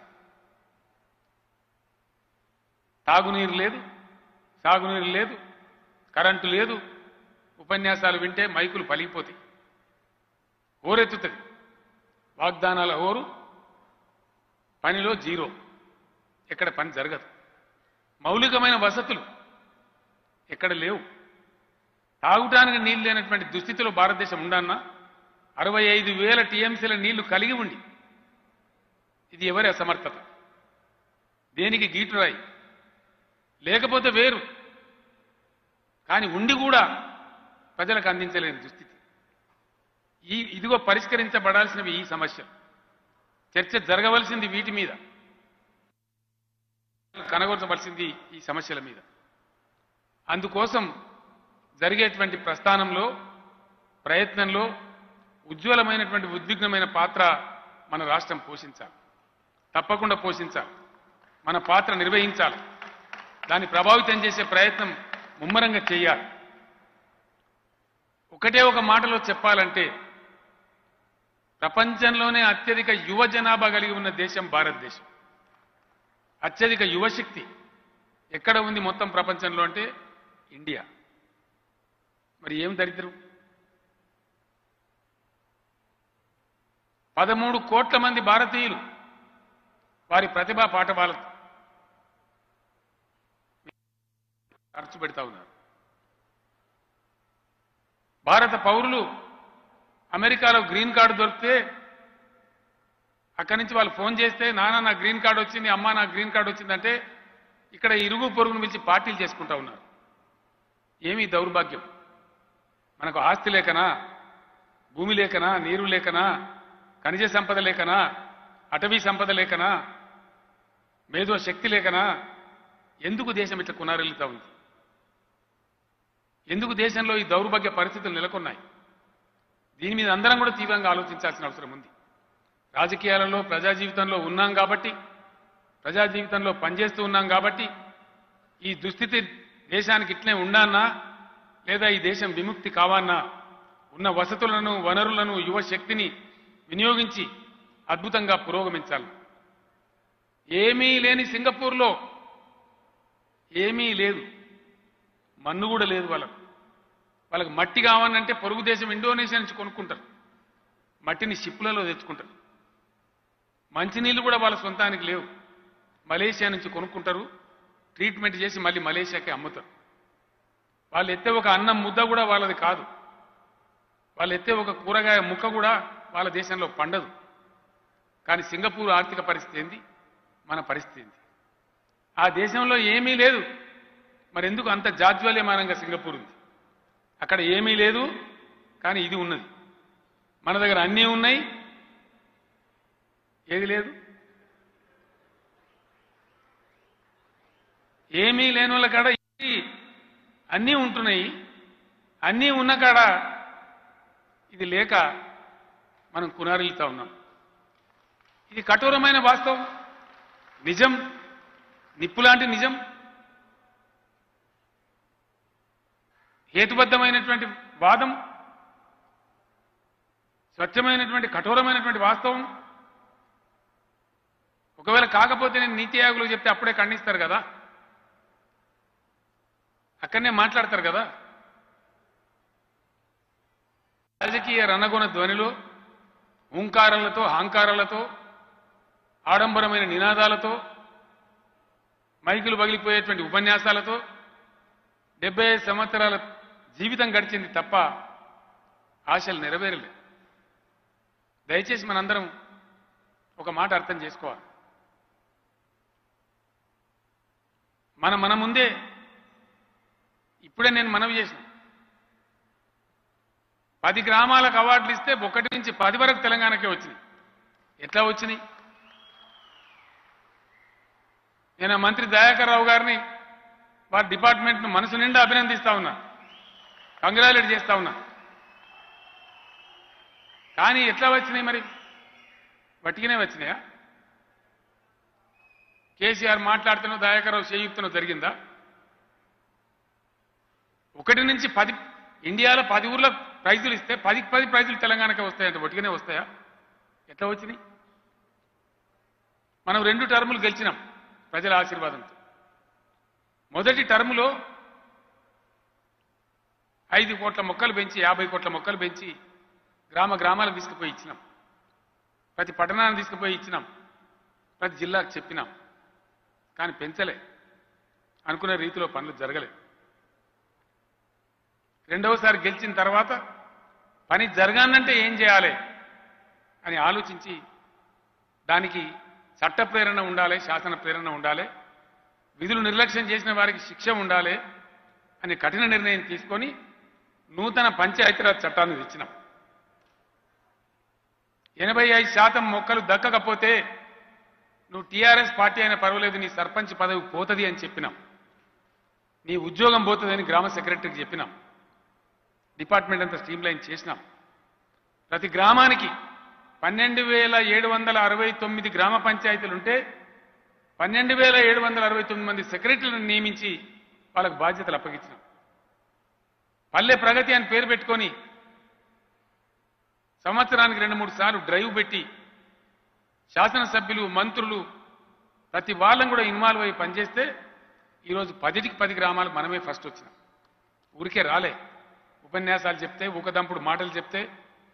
తాగునీరు లేదు సాగునీరు లేదు కరెంటు లేదు ఉపన్యాసాలు వింటే మైకులు పలిగిపోతాయి హోరెత్తుతుంది వాగ్దానాల హోరు పనిలో జీరో ఎక్కడ పని జరగదు మౌలికమైన వసతులు ఎక్కడ లేవు తాగుటానికి నీళ్లు లేనటువంటి దుస్థితిలో భారతదేశం ఉండన్నా అరవై ఐదు వేల టీఎంసీల నీళ్లు కలిగి ఉండి ఇది ఎవరి అసమర్థత దేనికి గీటురాయి లేకపోతే వేరు కానీ ఉండి కూడా ప్రజలకు అందించలేని దుస్థితి ఈ ఇదిగో పరిష్కరించబడాల్సినవి ఈ సమస్యలు చర్చ జరగవలసింది వీటి మీద కనగొట్టవలసింది ఈ సమస్యల మీద అందుకోసం జరిగేటువంటి ప్రస్థానంలో ప్రయత్నంలో ఉజ్వలమైనటువంటి ఉద్విగ్నమైన పాత్ర మన రాష్ట్రం పోషించాలి తప్పకుండా పోషించాలి మన పాత్ర నిర్వహించాలి దాన్ని ప్రభావితం చేసే ప్రయత్నం ముమ్మరంగా చేయాలి ఒకటే ఒక మాటలో చెప్పాలంటే ప్రపంచంలోనే అత్యధిక యువ జనాభా కలిగి ఉన్న దేశం భారతదేశం అత్యధిక యువశక్తి ఎక్కడ ఉంది మొత్తం ప్రపంచంలో అంటే ఇండియా మరి ఏం దరిద్రం పదమూడు కోట్ల మంది భారతీయులు వారి ప్రతిభా పాఠవాలతో ఖర్చు పెడతా ఉన్నారు భారత పౌరులు అమెరికాలో గ్రీన్ కార్డు దొరికితే అక్కడి నుంచి వాళ్ళు ఫోన్ చేస్తే నాన్న నా గ్రీన్ కార్డు వచ్చింది అమ్మ నా గ్రీన్ కార్డు వచ్చిందంటే ఇక్కడ ఇరుగు పొరుగును పిలిచి పార్టీలు చేసుకుంటా ఉన్నారు ఏమీ దౌర్భాగ్యం మనకు ఆస్తి లేకనా భూమి లేకనా నీరు లేకనా ఖనిజ సంపద లేకనా అటవీ సంపద లేకనా మేధో శక్తి లేకనా ఎందుకు దేశం ఇట్లా కునారెళ్తా ఉంది ఎందుకు దేశంలో ఈ దౌర్భాగ్య పరిస్థితులు నెలకొన్నాయి దీని మీద అందరం కూడా తీవ్రంగా ఆలోచించాల్సిన అవసరం ఉంది రాజకీయాలలో ప్రజా జీవితంలో ఉన్నాం కాబట్టి ప్రజా జీవితంలో పనిచేస్తూ ఉన్నాం కాబట్టి ఈ దుస్థితి దేశానికి ఇట్లే ఉండానా లేదా ఈ దేశం విముక్తి కావాలన్నా ఉన్న వసతులను వనరులను యువ శక్తిని వినియోగించి అద్భుతంగా పురోగమించాలి ఏమీ లేని సింగపూర్లో ఏమీ లేదు మన్ను కూడా లేదు వాళ్ళకు వాళ్ళకి మట్టి కావాలంటే పొరుగు దేశం ఇండోనేషియా నుంచి కొనుక్కుంటారు మట్టిని షిప్లలో తెచ్చుకుంటారు మంచినీళ్ళు కూడా వాళ్ళ సొంతానికి లేవు మలేషియా నుంచి కొనుక్కుంటారు ట్రీట్మెంట్ చేసి మళ్ళీ మలేషియాకి అమ్ముతారు వాళ్ళు ఎత్తే ఒక అన్నం ముద్ద కూడా వాళ్ళది కాదు వాళ్ళు ఎత్తే ఒక కూరగాయ ముక్క కూడా వాళ్ళ దేశంలో పండదు కానీ సింగపూర్ ఆర్థిక పరిస్థితి ఏంది మన పరిస్థితి ఏంది ఆ దేశంలో ఏమీ లేదు మరి ఎందుకు అంత జాజ్వల్యమానంగా సింగపూర్ ఉంది అక్కడ ఏమీ లేదు కానీ ఇది ఉన్నది మన దగ్గర అన్నీ ఉన్నాయి ఏది లేదు ఏమీ లేని వాళ్ళ కాడ ఇది అన్నీ ఉంటున్నాయి అన్నీ ఉన్న కాడ ఇది లేక మనం కునారిల్తా ఉన్నాం ఇది కఠోరమైన వాస్తవం నిజం నిప్పులాంటి నిజం హేతుబద్ధమైనటువంటి వాదం స్వచ్ఛమైనటువంటి కఠోరమైనటువంటి వాస్తవం ఒకవేళ కాకపోతే నేను నీతి ఆయోగులు చెప్తే అప్పుడే ఖండిస్తారు కదా అక్కడనే మాట్లాడతారు కదా రాజకీయ రణగుణ ధ్వనిలో హుంకారాలతో అహంకారాలతో ఆడంబరమైన నినాదాలతో మైకులు పగిలిపోయేటువంటి ఉపన్యాసాలతో డెబ్బై ఐదు సంవత్సరాల జీవితం గడిచింది తప్ప ఆశలు నెరవేరలేదు దయచేసి మనందరం ఒక మాట అర్థం చేసుకోవాలి మన మన ముందే ఇప్పుడే నేను మనవి చేసిన పది గ్రామాలకు అవార్డులు ఇస్తే ఒకటి నుంచి పది వరకు తెలంగాణకే వచ్చినాయి ఎట్లా వచ్చినాయి నేను ఆ మంత్రి దయాకర్ రావు గారిని వారి డిపార్ట్మెంట్ను మనసు నిండా అభినందిస్తా ఉన్నా కంగ్రాచులేట్ చేస్తా ఉన్నా కానీ ఎట్లా వచ్చినాయి మరి వట్టిగానే వచ్చినాయా కేసీఆర్ మాట్లాడుతున్న దయాకర్ రావు చేయుక్తనో జరిగిందా ఒకటి నుంచి పది ఇండియాలో పది ఊర్ల ప్రైజులు ఇస్తే పదికి పది ప్రైజులు తెలంగాణకే వస్తాయంటే ఒట్టిగానే వస్తాయా ఎట్లా వచ్చినాయి మనం రెండు టర్ములు గెలిచినాం ప్రజల ఆశీర్వాదంతో మొదటి టర్ములో ఐదు కోట్ల మొక్కలు పెంచి యాభై కోట్ల మొక్కలు పెంచి గ్రామ గ్రామాలకు తీసుకుపోయి ఇచ్చినాం ప్రతి పట్టణాన్ని తీసుకుపోయి ఇచ్చినాం ప్రతి జిల్లాకు చెప్పినాం కానీ పెంచలే అనుకునే రీతిలో పనులు జరగలేదు రెండవసారి గెలిచిన తర్వాత పని జరగానంటే ఏం చేయాలి అని ఆలోచించి దానికి చట్ట ప్రేరణ ఉండాలి శాసన ప్రేరణ ఉండాలి విధులు నిర్లక్ష్యం చేసిన వారికి శిక్ష ఉండాలి అని కఠిన నిర్ణయం తీసుకొని నూతన పంచాయతీరాజ్ చట్టాన్ని తెచ్చినాం ఎనభై ఐదు శాతం మొక్కలు దక్కకపోతే నువ్వు టీఆర్ఎస్ పార్టీ అయినా పర్వాలేదు నీ సర్పంచ్ పదవి పోతుంది అని చెప్పినాం నీ ఉద్యోగం పోతుందని గ్రామ సెక్రటరీకి చెప్పినాం డిపార్ట్మెంట్ అంతా స్ట్రీమ్లైన్ చేసినాం ప్రతి గ్రామానికి పన్నెండు వేల ఏడు వందల అరవై తొమ్మిది గ్రామ పంచాయతీలు ఉంటే పన్నెండు వేల ఏడు వందల అరవై తొమ్మిది మంది సెక్రటరీలను నియమించి వాళ్ళకు బాధ్యతలు అప్పగించినాం పల్లె ప్రగతి అని పేరు పెట్టుకొని సంవత్సరానికి రెండు మూడు సార్లు డ్రైవ్ పెట్టి శాసనసభ్యులు మంత్రులు ప్రతి వాళ్ళం కూడా ఇన్వాల్వ్ అయ్యి పనిచేస్తే ఈరోజు పదిటికి పది గ్రామాలు మనమే ఫస్ట్ వచ్చినాం ఊరికే రాలే ఉపన్యాసాలు చెప్తే ఊకదంపుడు మాటలు చెప్తే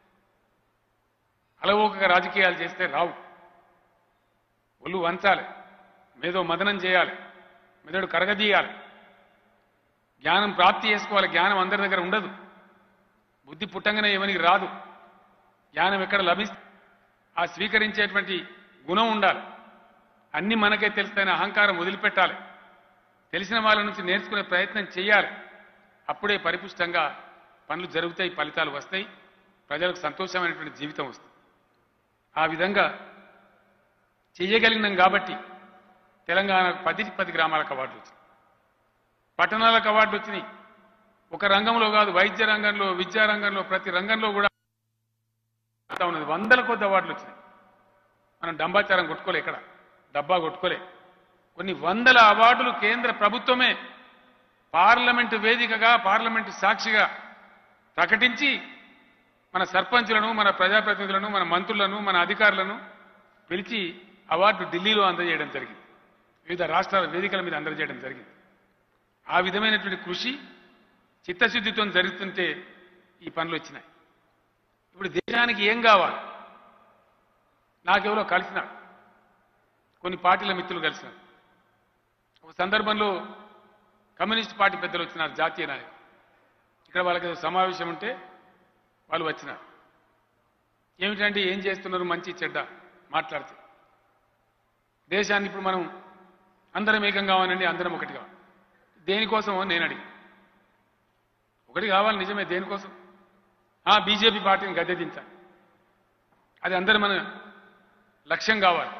అలవోకగా రాజకీయాలు చేస్తే రావు ఒళ్ళు వంచాలి మేధో మదనం చేయాలి మెదడు కరగదీయాలి జ్ఞానం ప్రాప్తి చేసుకోవాలి జ్ఞానం అందరి దగ్గర ఉండదు బుద్ధి పుట్టంగానే ఎవరికి రాదు జ్ఞానం ఎక్కడ లభిస్తుంది ఆ స్వీకరించేటువంటి గుణం ఉండాలి అన్ని మనకే తెలుస్తాయని అహంకారం వదిలిపెట్టాలి తెలిసిన వాళ్ళ నుంచి నేర్చుకునే ప్రయత్నం చేయాలి అప్పుడే పరిపుష్టంగా పనులు జరుగుతాయి ఫలితాలు వస్తాయి ప్రజలకు సంతోషమైనటువంటి జీవితం వస్తుంది ఆ విధంగా చెయ్యగలిగినాం కాబట్టి తెలంగాణకు పది పది గ్రామాలకు అవార్డులు వచ్చినాయి పట్టణాలకు అవార్డులు వచ్చినాయి ఒక రంగంలో కాదు వైద్య రంగంలో విద్యా రంగంలో ప్రతి రంగంలో కూడా వస్తా ఉన్నది వందల కొద్ది అవార్డులు వచ్చినాయి మనం డంబాచారం కొట్టుకోలే ఇక్కడ డబ్బా కొట్టుకోలే కొన్ని వందల అవార్డులు కేంద్ర ప్రభుత్వమే పార్లమెంటు వేదికగా పార్లమెంటు సాక్షిగా ప్రకటించి మన సర్పంచులను మన ప్రజాప్రతినిధులను మన మంత్రులను మన అధికారులను పిలిచి అవార్డు ఢిల్లీలో అందజేయడం జరిగింది వివిధ రాష్ట్రాల వేదికల మీద అందజేయడం జరిగింది ఆ విధమైనటువంటి కృషి చిత్తశుద్ధితో జరుగుతుంటే ఈ పనులు వచ్చినాయి ఇప్పుడు దేశానికి ఏం కావాలి నాకెవరో కలిసినాడు కొన్ని పార్టీల మిత్రులు కలిసినారు ఒక సందర్భంలో కమ్యూనిస్ట్ పార్టీ పెద్దలు వచ్చినారు జాతీయ నాయకులు ఇక్కడ వాళ్ళకి ఏదో సమావేశం ఉంటే వాళ్ళు వచ్చినారు ఏమిటంటే ఏం చేస్తున్నారు మంచి చెడ్డ మాట్లాడితే దేశాన్ని ఇప్పుడు మనం అందరం ఏకం కావాలండి అందరం ఒకటి కావాలి దేనికోసమో నేను అడిగి ఒకటి కావాలి నిజమే దేనికోసం ఆ బీజేపీ పార్టీని గద్దె దించాలి అది అందరి మన లక్ష్యం కావాలి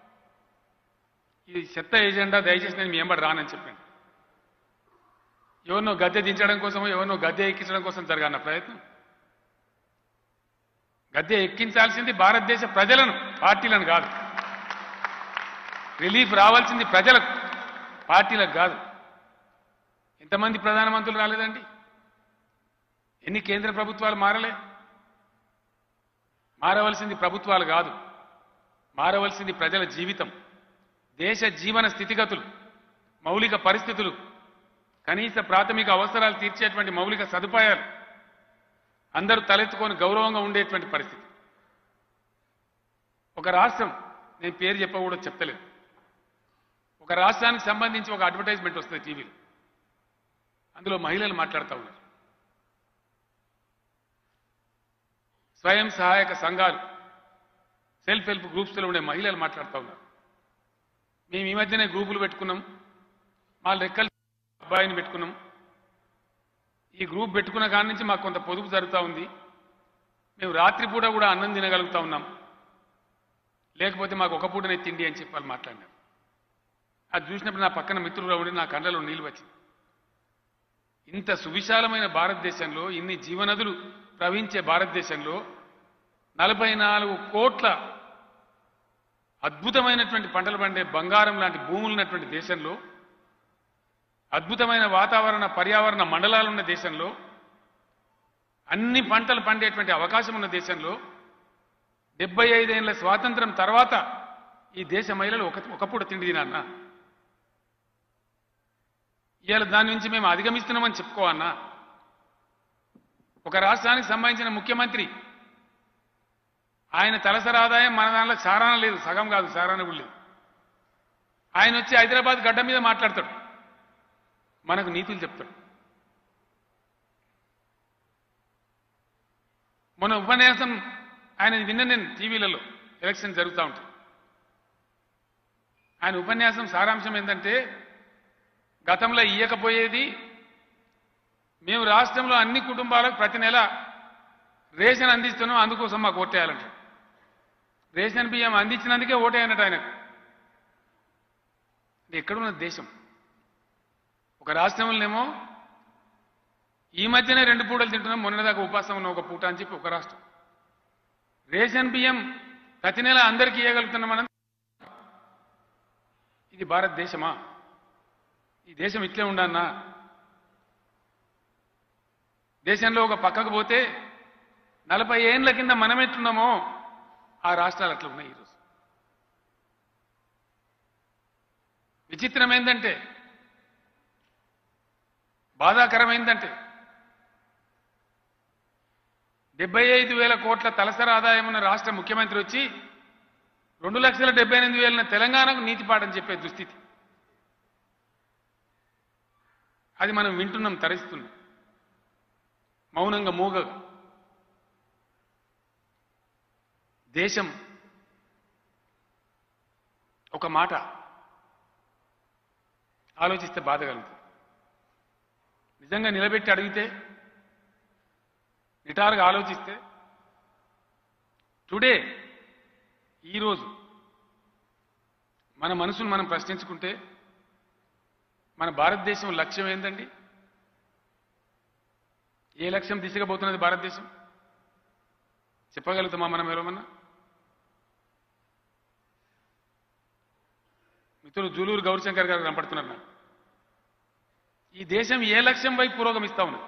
ఇది చెత్త ఏజెండా దయచేసి నేను మీ ఎంబడి రానని చెప్పాను ఎవరినో గద్దె దించడం కోసమో ఎవరినో గద్దె ఎక్కించడం కోసం జరగాలన్న ప్రయత్నం గద్దె ఎక్కించాల్సింది భారతదేశ ప్రజలను పార్టీలను కాదు రిలీఫ్ రావాల్సింది ప్రజలకు పార్టీలకు కాదు ఎంతమంది ప్రధానమంత్రులు రాలేదండి ఎన్ని కేంద్ర ప్రభుత్వాలు మారలే మారవలసింది ప్రభుత్వాలు కాదు మారవలసింది ప్రజల జీవితం దేశ జీవన స్థితిగతులు మౌలిక పరిస్థితులు కనీస ప్రాథమిక అవసరాలు తీర్చేటువంటి మౌలిక సదుపాయాలు అందరూ తలెత్తుకొని గౌరవంగా ఉండేటువంటి పరిస్థితి ఒక రాష్ట్రం నేను పేరు చెప్పకూడదు చెప్తలేదు ఒక రాష్ట్రానికి సంబంధించి ఒక అడ్వర్టైజ్మెంట్ వస్తుంది టీవీలో అందులో మహిళలు మాట్లాడుతూ ఉన్నారు స్వయం సహాయక సంఘాలు సెల్ఫ్ హెల్ప్ గ్రూప్స్లో ఉండే మహిళలు మాట్లాడుతూ ఉన్నారు మేము ఈ మధ్యనే గ్రూపులు పెట్టుకున్నాం మా లెక్కలు అబ్బాయిని పెట్టుకున్నాం ఈ గ్రూప్ పెట్టుకున్న కాడి నుంచి మాకు కొంత పొదుపు జరుగుతూ ఉంది మేము రాత్రిపూట కూడా అన్నం తినగలుగుతా ఉన్నాం లేకపోతే మాకు ఒక పూటనే తిండి అని చెప్పి వాళ్ళు మాట్లాడినారు అది చూసినప్పుడు నా పక్కన మిత్రులు ఉండి నా కళ్ళలో నీళ్ళు వచ్చింది ఇంత సువిశాలమైన భారతదేశంలో ఇన్ని జీవనదులు ప్రవహించే భారతదేశంలో నలభై నాలుగు కోట్ల అద్భుతమైనటువంటి పంటలు పండే బంగారం లాంటి భూములు ఉన్నటువంటి దేశంలో అద్భుతమైన వాతావరణ పర్యావరణ మండలాలున్న దేశంలో అన్ని పంటలు పండేటువంటి అవకాశం ఉన్న దేశంలో డెబ్బై ఐదేళ్ల స్వాతంత్రం తర్వాత ఈ దేశ మహిళలు ఒక ఒకప్పుడు తిండి తినన్న ఇవాళ దాని నుంచి మేము అధిగమిస్తున్నామని చెప్పుకోవన్నా ఒక రాష్ట్రానికి సంబంధించిన ముఖ్యమంత్రి ఆయన తలసరి ఆదాయం మన దానిలో చారాన లేదు సగం కాదు చారాన కూడా లేదు ఆయన వచ్చి హైదరాబాద్ గడ్డ మీద మాట్లాడతాడు మనకు నీతులు చెప్తాడు మొన్న ఉపన్యాసం ఆయన విన్న నేను టీవీలలో ఎలక్షన్ జరుగుతూ ఉంటాయి ఆయన ఉపన్యాసం సారాంశం ఏంటంటే గతంలో ఇయ్యకపోయేది మేము రాష్ట్రంలో అన్ని కుటుంబాలకు ప్రతి నెల రేషన్ అందిస్తున్నాం అందుకోసం మాకు ఓటేయాలంట రేషన్ బియ్యం అందించినందుకే ఓటేయనట ఆయనకు ఇది ఎక్కడున్న దేశం ఒక రాష్ట్రంలోనేమో ఈ మధ్యనే రెండు పూటలు తింటున్నాం మొన్నదాకా ఉపాసం ఉన్న ఒక పూట అని చెప్పి ఒక రాష్ట్రం రేషన్ బియ్యం ప్రతి నెల అందరికీ ఇవ్వగలుగుతున్నామని ఇది భారతదేశమా ఈ దేశం ఇట్లే ఉండన్నా దేశంలో ఒక పక్కకు పోతే నలభై ఏండ్ల కింద మనం ఎట్లున్నామో ఆ రాష్ట్రాలు అట్లా ఉన్నాయి ఈరోజు విచిత్రం ఏంటంటే బాధాకరం ఏంటంటే డెబ్బై ఐదు వేల కోట్ల తలసరి ఆదాయం ఉన్న రాష్ట్ర ముఖ్యమంత్రి వచ్చి రెండు లక్షల డెబ్బై ఎనిమిది వేల తెలంగాణకు నీతిపాఠం చెప్పే దుస్థితి అది మనం వింటున్నాం తరిస్తున్నాం మౌనంగా మూగగా దేశం ఒక మాట ఆలోచిస్తే బాధ కలుగుతుంది నిజంగా నిలబెట్టి అడిగితే నిటారుగా ఆలోచిస్తే టుడే ఈరోజు మన మనసును మనం ప్రశ్నించుకుంటే మన భారతదేశం లక్ష్యం ఏందండి ఏ లక్ష్యం దిశగా పోతున్నది భారతదేశం చెప్పగలుగుతామా మనం ఎవరమన్నా మిత్రులు జూలూరు గౌరీశంకర్ గారు కనపడుతున్నారు నాకు ఈ దేశం ఏ లక్ష్యం వైపు పురోగమిస్తా ఉన్నది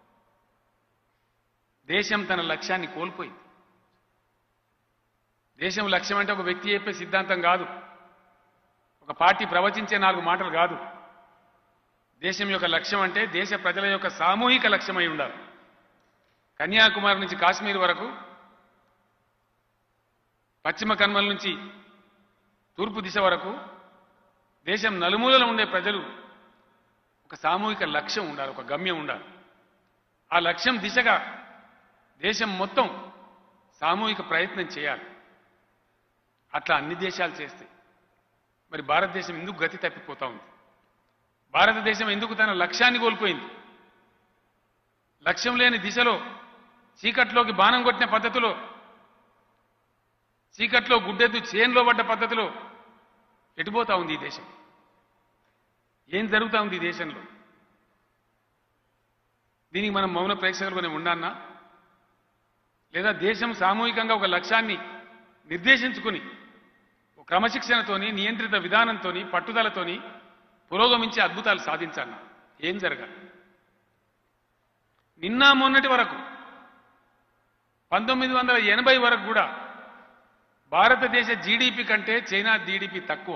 దేశం తన లక్ష్యాన్ని కోల్పోయింది దేశం లక్ష్యం అంటే ఒక వ్యక్తి చెప్పే సిద్ధాంతం కాదు ఒక పార్టీ ప్రవచించే నాలుగు మాటలు కాదు దేశం యొక్క లక్ష్యం అంటే దేశ ప్రజల యొక్క సామూహిక లక్ష్యమై ఉండాలి కన్యాకుమారి నుంచి కాశ్మీర్ వరకు పశ్చిమ కన్మల నుంచి తూర్పు దిశ వరకు దేశం నలుమూలలో ఉండే ప్రజలు ఒక సామూహిక లక్ష్యం ఉండాలి ఒక గమ్యం ఉండాలి ఆ లక్ష్యం దిశగా దేశం మొత్తం సామూహిక ప్రయత్నం చేయాలి అట్లా అన్ని దేశాలు చేస్తాయి మరి భారతదేశం ఎందుకు గతి తప్పిపోతా ఉంది భారతదేశం ఎందుకు తన లక్ష్యాన్ని కోల్పోయింది లక్ష్యం లేని దిశలో చీకట్లోకి బాణం కొట్టిన పద్ధతిలో చీకట్లో గుడ్డెద్దు చేన్లో పడ్డ పద్ధతిలో ఎటుపోతా ఉంది ఈ దేశం ఏం జరుగుతా ఉంది ఈ దేశంలో దీనికి మనం మౌన ప్రేక్షకులుగానే ఉండాన్నా లేదా దేశం సామూహికంగా ఒక లక్ష్యాన్ని నిర్దేశించుకుని ఒక క్రమశిక్షణతోని నియంత్రిత విధానంతోని పట్టుదలతోని పురోగమించే అద్భుతాలు సాధించాలన్న ఏం జరగాలి నిన్న మొన్నటి వరకు పంతొమ్మిది వందల ఎనభై వరకు కూడా భారతదేశ జీడిపి కంటే చైనా జీడిపి తక్కువ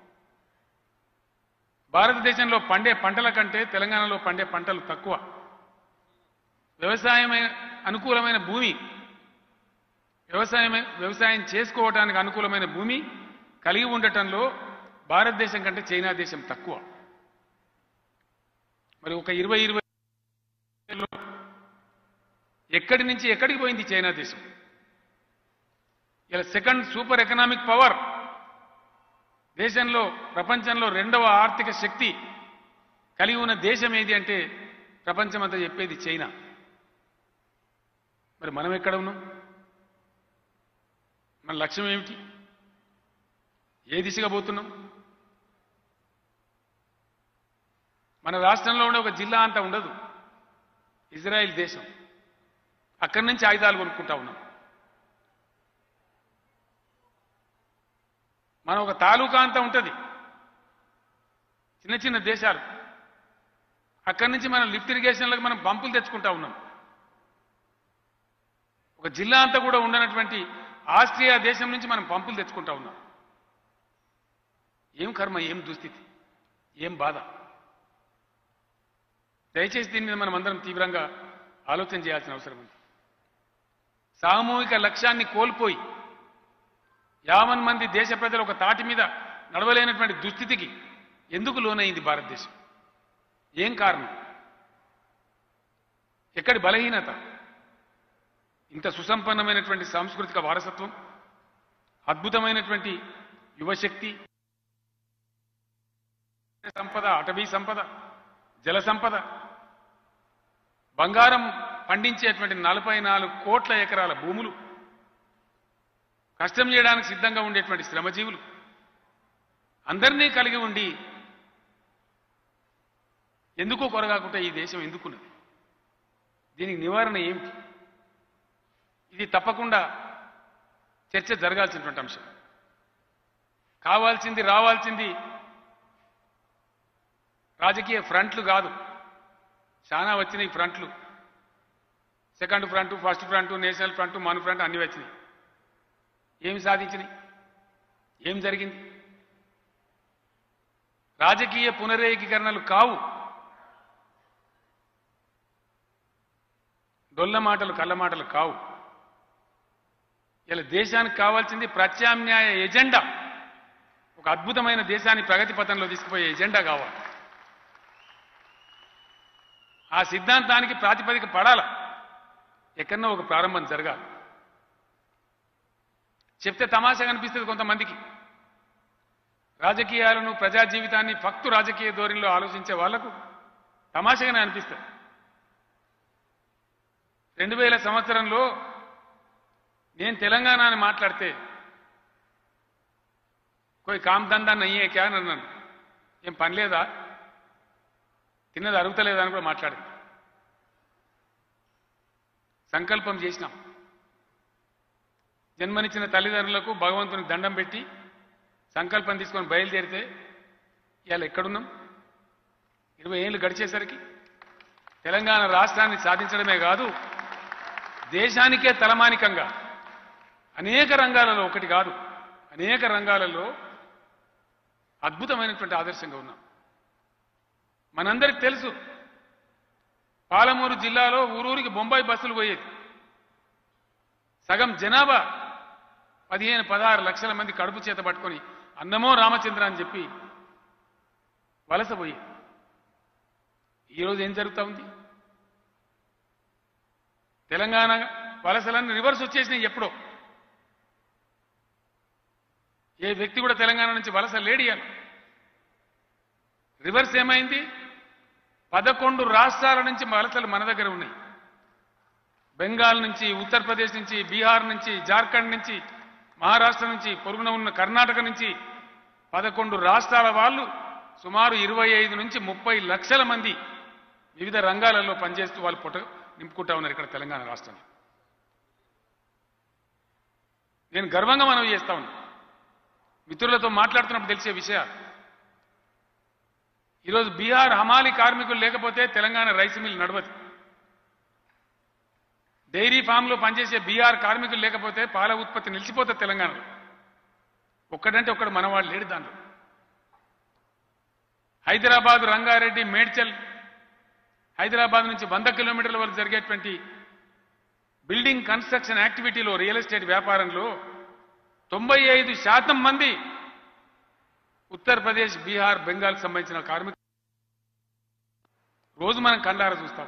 భారతదేశంలో పండే పంటల కంటే తెలంగాణలో పండే పంటలు తక్కువ వ్యవసాయమైన అనుకూలమైన భూమి వ్యవసాయం వ్యవసాయం చేసుకోవడానికి అనుకూలమైన భూమి కలిగి ఉండటంలో భారతదేశం కంటే చైనా దేశం తక్కువ మరి ఒక ఇరవై ఇరవై ఏళ్ళలో ఎక్కడి నుంచి ఎక్కడికి పోయింది చైనా దేశం ఇలా సెకండ్ సూపర్ ఎకనామిక్ పవర్ దేశంలో ప్రపంచంలో రెండవ ఆర్థిక శక్తి కలిగి ఉన్న దేశం ఏది అంటే ప్రపంచమంతా చెప్పేది చైనా మరి మనం ఎక్కడ ఉన్నాం మన లక్ష్యం ఏమిటి ఏ దిశగా పోతున్నాం మన రాష్ట్రంలో ఉండే ఒక జిల్లా అంతా ఉండదు ఇజ్రాయెల్ దేశం అక్కడి నుంచి ఆయుధాలు కొనుక్కుంటా ఉన్నాం మన ఒక తాలూకా అంతా ఉంటుంది చిన్న చిన్న దేశాలు అక్కడి నుంచి మనం లిఫ్ట్ ఇరిగేషన్లకు మనం పంపులు తెచ్చుకుంటా ఉన్నాం ఒక జిల్లా అంతా కూడా ఉండనటువంటి ఆస్ట్రియా దేశం నుంచి మనం పంపులు తెచ్చుకుంటా ఉన్నాం ఏం కర్మ ఏం దుస్థితి ఏం బాధ దయచేసి దీని మీద మనం అందరం తీవ్రంగా ఆలోచన చేయాల్సిన అవసరం ఉంది సామూహిక లక్ష్యాన్ని కోల్పోయి యావన్ మంది దేశ ప్రజలు ఒక తాటి మీద నడవలేనటువంటి దుస్థితికి ఎందుకు లోనైంది భారతదేశం ఏం కారణం ఎక్కడి బలహీనత ఇంత సుసంపన్నమైనటువంటి సాంస్కృతిక వారసత్వం అద్భుతమైనటువంటి యువశక్తి సంపద అటవీ సంపద జల సంపద బంగారం పండించేటువంటి నలభై నాలుగు కోట్ల ఎకరాల భూములు కష్టం చేయడానికి సిద్ధంగా ఉండేటువంటి శ్రమజీవులు అందరినీ కలిగి ఉండి ఎందుకో కొరగాకుండా ఈ దేశం ఎందుకున్నది దీనికి నివారణ ఏమిటి ఇది తప్పకుండా చర్చ జరగాల్సినటువంటి అంశం కావాల్సింది రావాల్సింది రాజకీయ ఫ్రంట్లు కాదు చాలా వచ్చినాయి ఫ్రంట్లు second front first front national front మన ఫ్రంట్ అన్ని వచ్చినాయి ఏమి సాధించినాయి ఏం జరిగింది రాజకీయ పునరేకీకరణలు కావు డొల్ల మాటలు కళ్ళ మాటలు కావు ఇలా దేశానికి కావాల్సింది ప్రత్యామ్నాయ ఎజెండా ఒక అద్భుతమైన దేశాన్ని ప్రగతి పథంలో తీసుకుపోయే ఎజెండా కావాలి ఆ సిద్ధాంతానికి ప్రాతిపదిక పడాల ఎక్కడన్నా ఒక ప్రారంభం జరగాలి చెప్తే తమాషా కనిపిస్తుంది కొంతమందికి రాజకీయాలను ప్రజా జీవితాన్ని ఫక్తు రాజకీయ ధోరణిలో ఆలోచించే వాళ్లకు తమాషగానే అనిపిస్తుంది రెండు వేల సంవత్సరంలో నేను తెలంగాణ అని మాట్లాడితే కోయి కామ్ దందా నయ్యే క్యా అని అన్నాను ఏం పని లేదా తిన్నది అరుగుతలేదా అని కూడా మాట్లాడింది సంకల్పం చేసినాం జన్మనిచ్చిన తల్లిదండ్రులకు భగవంతునికి దండం పెట్టి సంకల్పం తీసుకొని బయలుదేరితే ఇవాళ ఎక్కడున్నాం ఇరవై ఏళ్ళు గడిచేసరికి తెలంగాణ రాష్ట్రాన్ని సాధించడమే కాదు దేశానికే తలమానికంగా అనేక రంగాలలో ఒకటి కాదు అనేక రంగాలలో అద్భుతమైనటువంటి ఆదర్శంగా ఉన్నాం మనందరికి తెలుసు పాలమూరు జిల్లాలో ఊరూరికి బొంబాయి బస్సులు పోయేది సగం జనాభా పదిహేను పదహారు లక్షల మంది కడుపు చేత పట్టుకొని అన్నమో రామచంద్ర అని చెప్పి వలస పోయి ఈరోజు ఏం జరుగుతా ఉంది తెలంగాణ వలసలన్నీ రివర్స్ వచ్చేసినాయి ఎప్పుడో ఏ వ్యక్తి కూడా తెలంగాణ నుంచి వలస లేడియాలి రివర్స్ ఏమైంది పదకొండు రాష్ట్రాల నుంచి వలసలు మన దగ్గర ఉన్నాయి బెంగాల్ నుంచి ఉత్తరప్రదేశ్ నుంచి బీహార్ నుంచి జార్ఖండ్ నుంచి మహారాష్ట్ర నుంచి పొరుగున ఉన్న కర్ణాటక నుంచి పదకొండు రాష్ట్రాల వాళ్ళు సుమారు ఇరవై ఐదు నుంచి ముప్పై లక్షల మంది వివిధ రంగాలలో పనిచేస్తూ వాళ్ళు పుట్ట నింపుకుంటా ఉన్నారు ఇక్కడ తెలంగాణ రాష్ట్రంలో నేను గర్వంగా మనవి చేస్తా ఉన్నా మిత్రులతో మాట్లాడుతున్నప్పుడు తెలిసే విషయాలు ఈరోజు బీహార్ హమాలి కార్మికులు లేకపోతే తెలంగాణ రైస్ మిల్ నడవదు డైరీ ఫామ్లో పనిచేసే బీహార్ కార్మికులు లేకపోతే పాల ఉత్పత్తి నిలిచిపోతుంది తెలంగాణలో ఒక్కడంటే ఒక్కడు మనవాడు లేడు దాంట్లో హైదరాబాద్ రంగారెడ్డి మేడ్చల్ హైదరాబాద్ నుంచి వంద కిలోమీటర్ల వరకు జరిగేటువంటి బిల్డింగ్ కన్స్ట్రక్షన్ యాక్టివిటీలో రియల్ ఎస్టేట్ వ్యాపారంలో తొంభై ఐదు శాతం మంది ఉత్తరప్రదేశ్ బీహార్ బెంగాల్ సంబంధించిన కార్మికులు రోజు మనం కండార చూస్తాం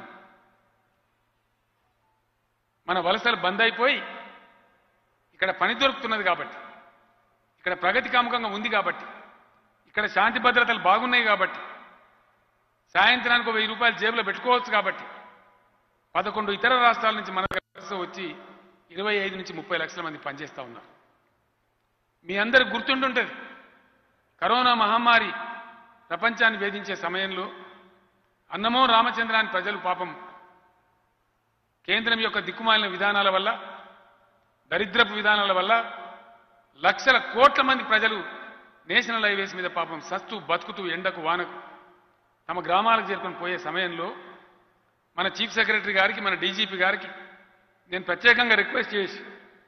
మన వలసలు బంద్ అయిపోయి ఇక్కడ పని దొరుకుతున్నది కాబట్టి ఇక్కడ ప్రగతి కాముకంగా ఉంది కాబట్టి ఇక్కడ శాంతి భద్రతలు బాగున్నాయి కాబట్టి సాయంత్రానికి ఒక వెయ్యి రూపాయలు జేబులో పెట్టుకోవచ్చు కాబట్టి పదకొండు ఇతర రాష్ట్రాల నుంచి మన దగ్గర వచ్చి ఇరవై ఐదు నుంచి ముప్పై లక్షల మంది పనిచేస్తా ఉన్నారు మీ అందరికి గుర్తుంటుంటుంది కరోనా మహమ్మారి ప్రపంచాన్ని వేధించే సమయంలో అన్నమో రామచంద్ర అని ప్రజలు పాపం కేంద్రం యొక్క దిక్కుమాలిన విధానాల వల్ల దరిద్రపు విధానాల వల్ల లక్షల కోట్ల మంది ప్రజలు నేషనల్ హైవేస్ మీద పాపం సస్తూ బతుకుతూ ఎండకు వానకు తమ గ్రామాలకు చేరుకొని పోయే సమయంలో మన చీఫ్ సెక్రటరీ గారికి మన డీజీపీ గారికి నేను ప్రత్యేకంగా రిక్వెస్ట్ చేసి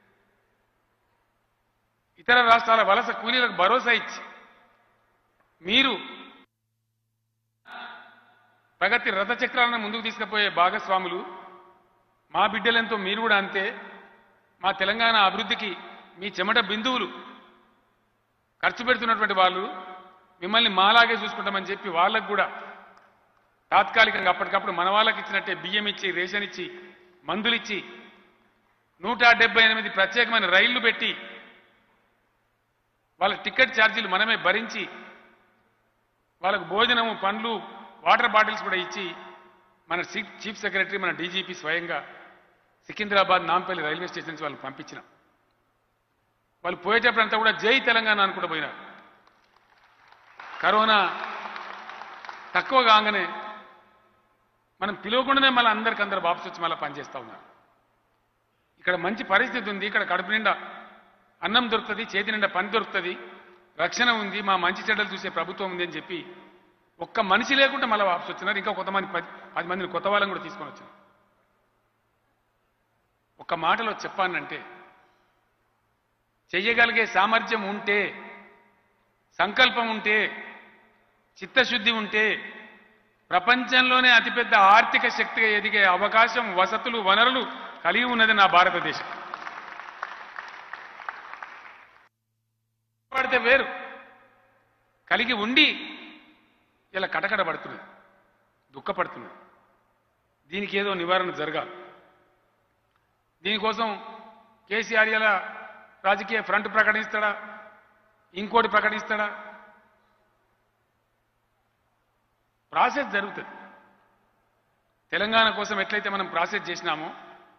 ఇతర రాష్ట్రాల వలస కూలీలకు భరోసా ఇచ్చి మీరు ప్రగతి రథచక్రాలను ముందుకు తీసుకుపోయే భాగస్వాములు మా బిడ్డలెంతో మీరు కూడా అంతే మా తెలంగాణ అభివృద్ధికి మీ చెమట బిందువులు ఖర్చు పెడుతున్నటువంటి వాళ్ళు మిమ్మల్ని మాలాగే చూసుకుంటామని చెప్పి వాళ్ళకు కూడా తాత్కాలికంగా అప్పటికప్పుడు మన వాళ్ళకి ఇచ్చినట్టే బియ్యం ఇచ్చి రేషన్ ఇచ్చి మందులు ఇచ్చి నూట డెబ్బై ఎనిమిది ప్రత్యేకమైన రైళ్లు పెట్టి వాళ్ళ టికెట్ ఛార్జీలు మనమే భరించి వాళ్ళకు భోజనము పండ్లు వాటర్ బాటిల్స్ కూడా ఇచ్చి మన చీఫ్ చీఫ్ సెక్రటరీ మన డీజీపీ స్వయంగా సికింద్రాబాద్ నాంపల్లి రైల్వే స్టేషన్ నుంచి వాళ్ళని పంపించినాం వాళ్ళు పోయేటప్పుడు అంతా కూడా జై తెలంగాణ అనుకుంటూ పోయినారు కరోనా తక్కువ కాగానే మనం పిలవకుండానే మళ్ళీ అందరికి అందరు వాపసు వచ్చి మళ్ళీ పనిచేస్తూ ఉన్నారు ఇక్కడ మంచి పరిస్థితి ఉంది ఇక్కడ కడుపు నిండా అన్నం దొరుకుతుంది చేతి నిండా పని దొరుకుతుంది రక్షణ ఉంది మా మంచి చెడ్డలు చూసే ప్రభుత్వం ఉంది అని చెప్పి ఒక్క మనిషి లేకుండా మళ్ళీ వాపసు వచ్చినారు ఇంకా కొంతమంది పది పది మందిని కొత్త వాళ్ళని కూడా తీసుకొని వచ్చారు ఒక్క మాటలో చెప్పానంటే చెయ్యగలిగే సామర్థ్యం ఉంటే సంకల్పం ఉంటే చిత్తశుద్ధి ఉంటే ప్రపంచంలోనే అతిపెద్ద ఆర్థిక శక్తిగా ఎదిగే అవకాశం వసతులు వనరులు కలిగి ఉన్నది నా భారతదేశం పడితే వేరు కలిగి ఉండి ఇలా కటకట పడుతున్నది దుఃఖపడుతున్నది దీనికి ఏదో నివారణ జరగాలి దీనికోసం కేసీఆర్ ఇలా రాజకీయ ఫ్రంట్ ప్రకటిస్తాడా ఇంకోటి ప్రకటిస్తాడా ప్రాసెస్ జరుగుతుంది తెలంగాణ కోసం ఎట్లయితే మనం ప్రాసెస్ చేసినామో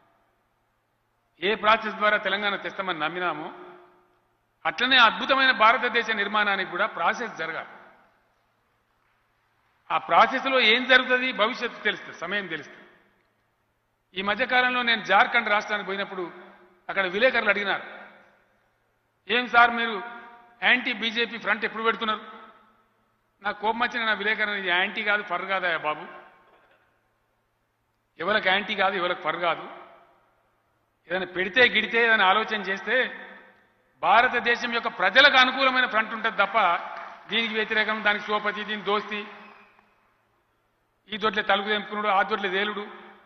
ఏ ప్రాసెస్ ద్వారా తెలంగాణ తెస్తామని నమ్మినామో అట్లనే అద్భుతమైన భారతదేశ నిర్మాణానికి కూడా ప్రాసెస్ జరగాలి ఆ ప్రాసెస్లో ఏం జరుగుతుంది భవిష్యత్తు తెలుస్తుంది సమయం తెలుస్తుంది ఈ మధ్యకాలంలో నేను జార్ఖండ్ రాష్ట్రానికి పోయినప్పుడు అక్కడ విలేకరులు అడిగినారు ఏం సార్ మీరు యాంటీ బీజేపీ ఫ్రంట్ ఎప్పుడు పెడుతున్నారు నాకు కోపం వచ్చిన నా విలేకరణ ఇది యాంటీ కాదు ఫర్ కాదా బాబు ఎవరికి యాంటీ కాదు ఎవరికి ఫర్ కాదు ఏదైనా పెడితే గిడితే ఏదైనా ఆలోచన చేస్తే భారతదేశం యొక్క ప్రజలకు అనుకూలమైన ఫ్రంట్ ఉంటుంది తప్ప దీనికి వ్యతిరేకం దానికి సోపతి దీని దోస్తి ఈ దొడ్లే తలుపు తెంపుకున్నాడు ఆ దొడ్లే తేలుడు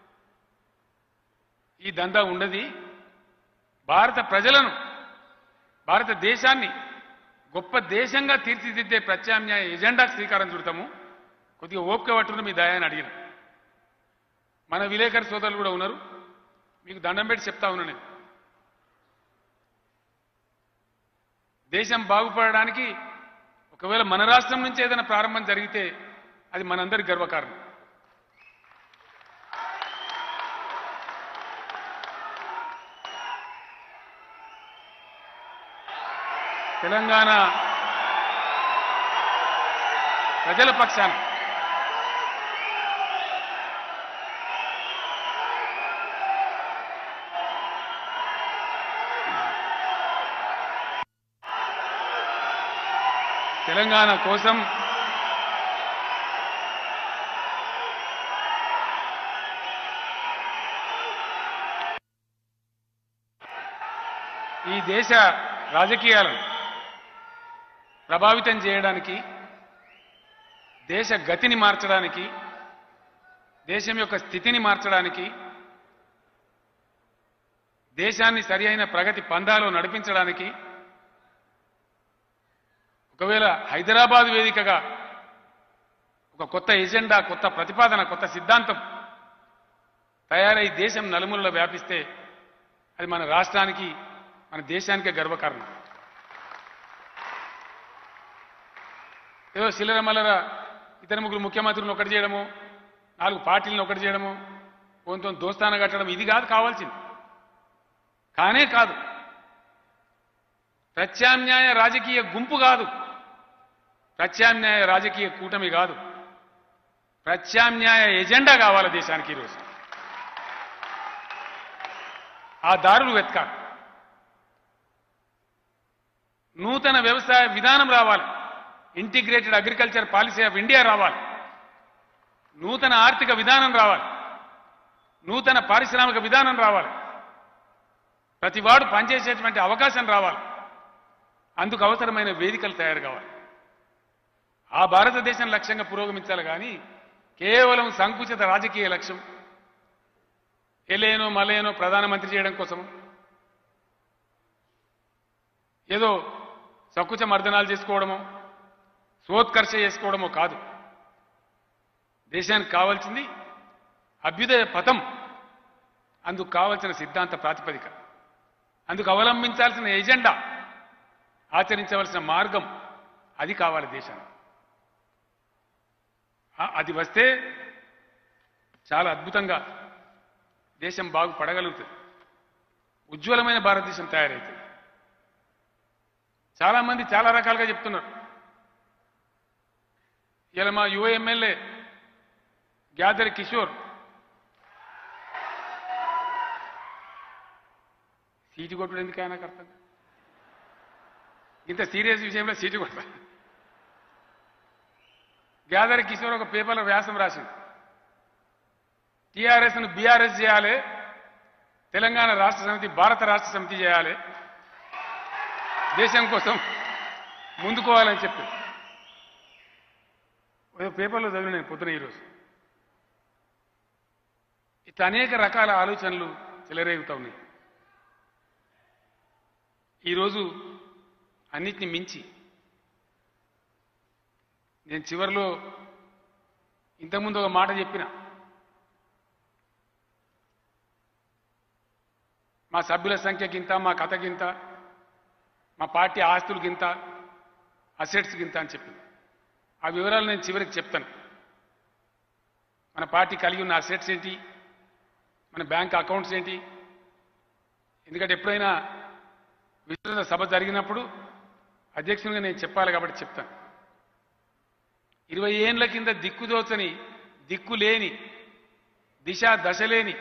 ఈ దందా ఉండది భారత ప్రజలను భారతదేశాన్ని గొప్ప దేశంగా తీర్చిదిద్దే ప్రత్యామ్నాయ ఎజెండాకు శ్రీకారం చుడతాము కొద్దిగా ఓపిక పట్టుకుని మీ దయాన్ని అడిగిన మన విలేకరు సోదరులు కూడా ఉన్నారు మీకు దండం పెట్టి చెప్తా ఉన్నా నేను దేశం బాగుపడడానికి ఒకవేళ మన రాష్ట్రం నుంచి ఏదైనా ప్రారంభం జరిగితే అది మనందరి గర్వకారణం తెలంగాణ ప్రజల పక్షాన తెలంగాణ కోసం ఈ దేశ రాజకీయాలను ప్రభావితం చేయడానికి దేశ గతిని మార్చడానికి దేశం యొక్క స్థితిని మార్చడానికి దేశాన్ని సరి అయిన ప్రగతి పందాలో నడిపించడానికి ఒకవేళ హైదరాబాద్ వేదికగా ఒక కొత్త ఎజెండా కొత్త ప్రతిపాదన కొత్త సిద్ధాంతం తయారై దేశం నలుమూలలో వ్యాపిస్తే అది మన రాష్ట్రానికి మన దేశానికే గర్వకారణం ఏదో చిల్లర మల్లర ఇతర ముగ్గురు ముఖ్యమంత్రులను ఒకటి చేయడము నాలుగు పార్టీలను ఒకటి చేయడము కొంత దోస్తాన కట్టడం ఇది కాదు కావాల్సింది కానే కాదు ప్రత్యామ్నాయ రాజకీయ గుంపు కాదు ప్రత్యామ్నాయ రాజకీయ కూటమి కాదు ప్రత్యామ్నాయ ఎజెండా కావాలి దేశానికి ఈరోజు ఆ దారులు వెతకాలి నూతన వ్యవసాయ విధానం రావాలి integrated agriculture policy of India రావాలి నూతన ఆర్థిక విధానం రావాలి నూతన పారిశ్రామిక విధానం రావాలి ప్రతివాడు పనిచేసేటువంటి అవకాశం రావాలి అందుకు అవసరమైన వేదికలు తయారు కావాలి ఆ భారతదేశం లక్ష్యంగా పురోగమించాలి కానీ కేవలం సంకుచిత రాజకీయ లక్ష్యం ఎలేనో మలేనో ప్రధానమంత్రి చేయడం కోసం ఏదో సక్కుచ మర్దనాలు చేసుకోవడమో సోత్కర్ష చేసుకోవడమో కాదు దేశానికి కావాల్సింది అభ్యుదయ పథం అందుకు కావాల్సిన సిద్ధాంత ప్రాతిపదిక అందుకు అవలంబించాల్సిన ఎజెండా ఆచరించవలసిన మార్గం అది కావాలి దేశానికి ఆ- అది వస్తే చాలా అద్భుతంగా దేశం బాగుపడగలుగుతుంది ఉజ్వలమైన భారతదేశం తయారవుతుంది చాలా మంది చాలా రకాలుగా చెప్తున్నారు ఇలా మా యువ ఎమ్మెల్యే గ్యాదర్ కిషోర్ సీటు కొట్టుడు ఎందుకు ఆయన నాకు అర్థం కాదు. ఇంత సీరియస్ విషయంలో సీటు కొడతా గ్యాదర్ కిషోర్ ఒక పేపర్లో వ్యాసం రాసింది టీఆర్ఎస్ను బీఆర్ఎస్ చేయాలి తెలంగాణ రాష్ట్ర సమితి భారత రాష్ట్ర సమితి చేయాలి దేశం కోసం ముందుకోవాలని చెప్పి ఓ పేపర్లో చదివిన నేను పొద్దున ఈరోజు ఇట్లా అనేక రకాల ఆలోచనలు చెలరేగుతా ఉన్నాయి ఈరోజు అన్నిటిని మించి నేను చివరిలో ఇంతకుముందు ఒక మాట చెప్పిన మా సభ్యుల సంఖ్యకింత మా కథకింత మా పార్టీ ఆస్తులకింత అసెట్స్ గింత అని చెప్పింది ఆ వివరాలు నేను చివరికి చెప్తాను మన పార్టీ కలిగి ఉన్న అసెట్స్ ఏంటి మన బ్యాంక్ అకౌంట్స్ ఏంటి ఎందుకంటే ఎప్పుడైనా విస్తృత సభ జరిగినప్పుడు అధ్యక్షునిగా నేను చెప్పాలి కాబట్టి చెప్తాను ఇరవై ఏండ్ల కింద దిక్కుదోచని దిక్కు లేని దిశ దశ లేని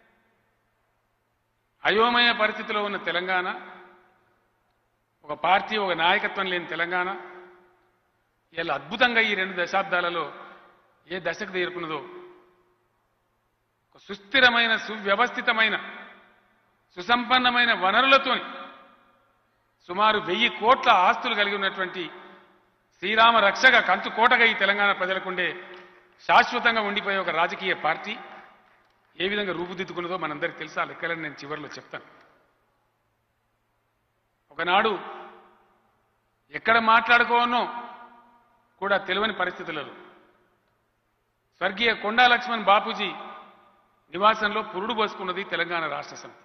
అయోమయ పరిస్థితిలో ఉన్న తెలంగాణ ఒక పార్టీ ఒక నాయకత్వం లేని తెలంగాణ ఇలా అద్భుతంగా ఈ రెండు దశాబ్దాలలో ఏ దశకు చేరుకున్నదో ఒక సుస్థిరమైన సువ్యవస్థితమైన సుసంపన్నమైన వనరులతోని సుమారు వెయ్యి కోట్ల ఆస్తులు కలిగి ఉన్నటువంటి శ్రీరామ రక్షగా కంచు కోటగా ఈ తెలంగాణ ప్రజలకుండే శాశ్వతంగా ఉండిపోయే ఒక రాజకీయ పార్టీ ఏ విధంగా రూపుదిద్దుకున్నదో మనందరికీ తెలుసా ఆ లెక్కలను నేను చివరిలో చెప్తాను ఒకనాడు ఎక్కడ మాట్లాడుకోనో కూడా తెలియని పరిస్థితులలో స్వర్గీయ కొండా లక్ష్మణ్ బాపూజీ నివాసంలో పురుడు పోసుకున్నది తెలంగాణ రాష్ట్ర సమితి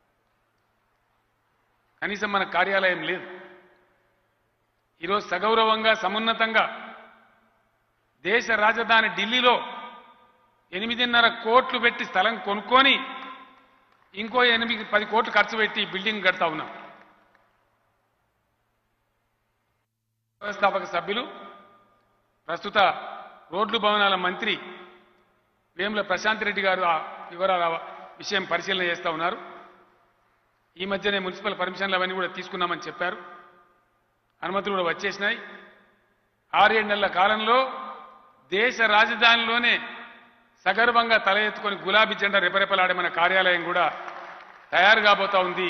కనీసం మన కార్యాలయం లేదు ఈరోజు సగౌరవంగా సమున్నతంగా దేశ రాజధాని ఢిల్లీలో ఎనిమిదిన్నర కోట్లు పెట్టి స్థలం కొనుక్కొని ఇంకో ఎనిమిది పది కోట్లు ఖర్చు పెట్టి బిల్డింగ్ కడతా ఉన్నాం వ్యవస్థాపక సభ్యులు ప్రస్తుత రోడ్లు భవనాల మంత్రి వేముల ప్రశాంత్ రెడ్డి గారు ఆ వివరాల విషయం పరిశీలన చేస్తా ఉన్నారు ఈ మధ్యనే మున్సిపల్ పర్మిషన్లు అవన్నీ కూడా తీసుకున్నామని చెప్పారు అనుమతులు కూడా వచ్చేసినాయి ఆరేడు నెలల కాలంలో దేశ రాజధానిలోనే సగర్వంగా తల ఎత్తుకొని గులాబీ జెండా రెపరెపలాడే మన కార్యాలయం కూడా తయారు కాబోతా ఉంది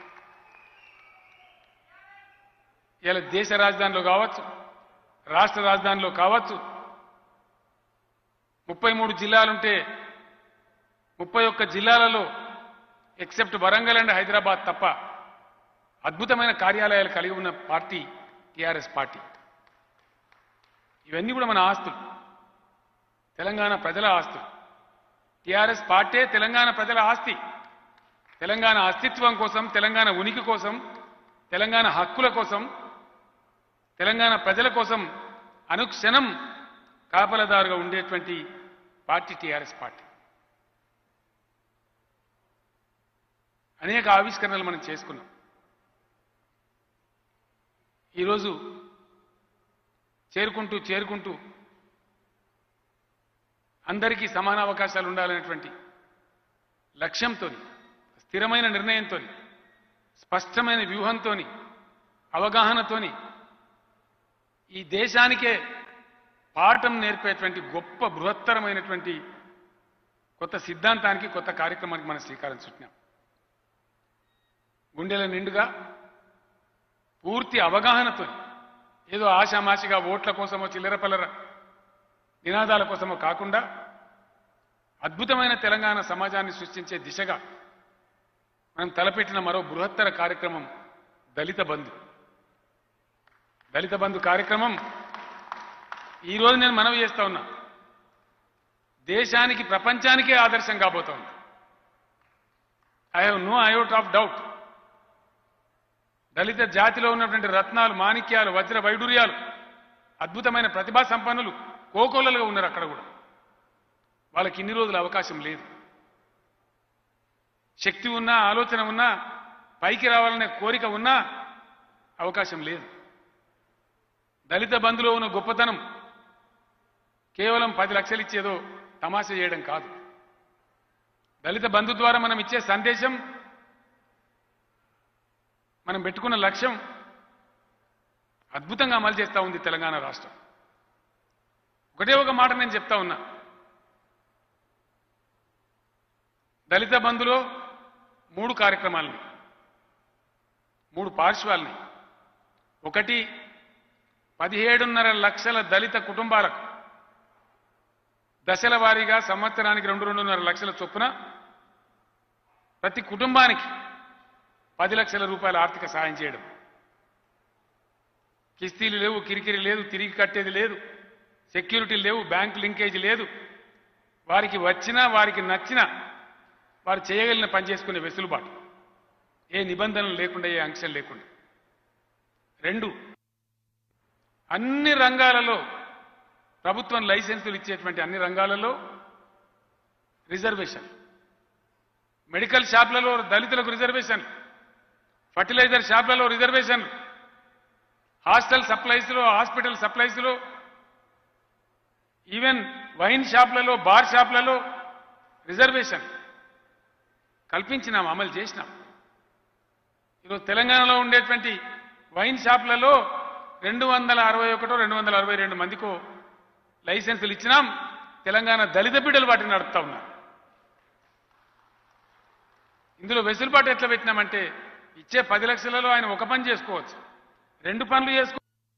ఇలా దేశ రాజధానిలో కావచ్చు రాష్ట్ర రాజధానిలో కావచ్చు ముప్పై మూడు జిల్లాలుంటే ముప్పై ఒక్క జిల్లాలలో ఎక్సెప్ట్ వరంగల్ అండ్ హైదరాబాద్ తప్ప అద్భుతమైన కార్యాలయాలు కలిగి ఉన్న పార్టీ టీఆర్ఎస్ పార్టీ ఇవన్నీ కూడా మన ఆస్తులు తెలంగాణ ప్రజల ఆస్తులు టీఆర్ఎస్ పార్టీ తెలంగాణ ప్రజల ఆస్తి తెలంగాణ అస్తిత్వం కోసం తెలంగాణ ఉనికి కోసం తెలంగాణ హక్కుల కోసం తెలంగాణ ప్రజల కోసం అనుక్షణం కాపలదారుగా ఉండేటువంటి పార్టీ టీఆర్ఎస్ పార్టీ అనేక ఆవిష్కరణలు మనం చేసుకున్నాం ఈరోజు చేరుకుంటూ చేరుకుంటూ అందరికీ సమాన అవకాశాలు ఉండాలనేటువంటి లక్ష్యంతో స్థిరమైన నిర్ణయంతో స్పష్టమైన వ్యూహంతో అవగాహనతోని ఈ దేశానికే పాఠం నేర్పేటువంటి గొప్ప బృహత్తరమైనటువంటి కొత్త సిద్ధాంతానికి కొత్త కార్యక్రమానికి మనం శ్రీకారం చుట్టినాం గుండెల నిండుగా పూర్తి అవగాహనతో ఏదో ఆషామాషిగా ఓట్ల కోసమో చిల్లర పల్లర నినాదాల కోసమో కాకుండా అద్భుతమైన తెలంగాణ సమాజాన్ని సృష్టించే దిశగా మనం తలపెట్టిన మరో బృహత్తర కార్యక్రమం దళిత బంధు దళిత బంధు కార్యక్రమం ఈరోజు నేను మనవి చేస్తా ఉన్నా దేశానికి ప్రపంచానికే ఆదర్శం కాబోతా ఉంది I have no iota of doubt దళిత జాతిలో ఉన్నటువంటి రత్నాలు మాణిక్యాలు వజ్ర వైడూర్యాలు అద్భుతమైన ప్రతిభా సంపన్నులు కోకోలలుగా ఉన్నారు అక్కడ కూడా వాళ్ళకి ఇన్ని రోజులు అవకాశం లేదు శక్తి ఉన్నా ఆలోచన ఉన్నా పైకి రావాలనే కోరిక ఉన్నా అవకాశం లేదు దళిత బంధులో ఉన్న గొప్పతనం కేవలం పది లక్షలు ఇచ్చేదో తమాషా చేయడం కాదు దళిత బంధు ద్వారా మనం ఇచ్చే సందేశం మనం పెట్టుకున్న లక్ష్యం అద్భుతంగా అమలు చేస్తూ ఉంది తెలంగాణ రాష్ట్రం ఒకటే ఒక మాట నేను చెప్తా ఉన్నా దళిత బంధులో మూడు కార్యక్రమాలని మూడు పార్శ్వాల్ని ఒకటి పదిహేడున్నర లక్షల దళిత కుటుంబాలకు దశల వారీగా సంవత్సరానికి రెండు రెండున్నర లక్షల చొప్పున ప్రతి కుటుంబానికి పది లక్షల రూపాయల ఆర్థిక సాయం చేయడం కిస్తీలు లేవు కిరికిరి లేదు తిరిగి కట్టేది లేదు సెక్యూరిటీ లేవు బ్యాంక్ లింకేజ్ లేదు వారికి వచ్చినా వారికి నచ్చినా వారు చేయగలిగిన పని చేసుకునే వెసులుబాటు ఏ నిబంధనలు లేకుండా ఏ ఆంక్షలు లేకుండా రెండు అన్ని రంగాలలో ప్రభుత్వం లైసెన్సులు ఇచ్చేటువంటి అన్ని రంగాలలో రిజర్వేషన్ మెడికల్ షాప్లలో దళితులకు రిజర్వేషన్ ఫర్టిలైజర్ షాప్లలో రిజర్వేషన్ హాస్టల్ సప్లైస్లో హాస్పిటల్ సప్లైస్లో ఈవెన్ వైన్ షాప్లలో బార్ షాప్లలో రిజర్వేషన్ కల్పించినాం అమలు చేసినాం ఈరోజు తెలంగాణలో ఉండేటువంటి వైన్ షాప్లలో రెండు వందల అరవై ఒకటో రెండు వందల అరవై రెండు మందికో లైసెన్సులు ఇచ్చినాం తెలంగాణ దళిత బిడ్డలు వాటిని నడుపుతా ఉన్నారు ఇందులో వెసులుబాటు ఎట్లా పెట్టినామంటే ఇచ్చే పది లక్షలలో ఆయన ఒక పని చేసుకోవచ్చు రెండు పనులు చేసుకో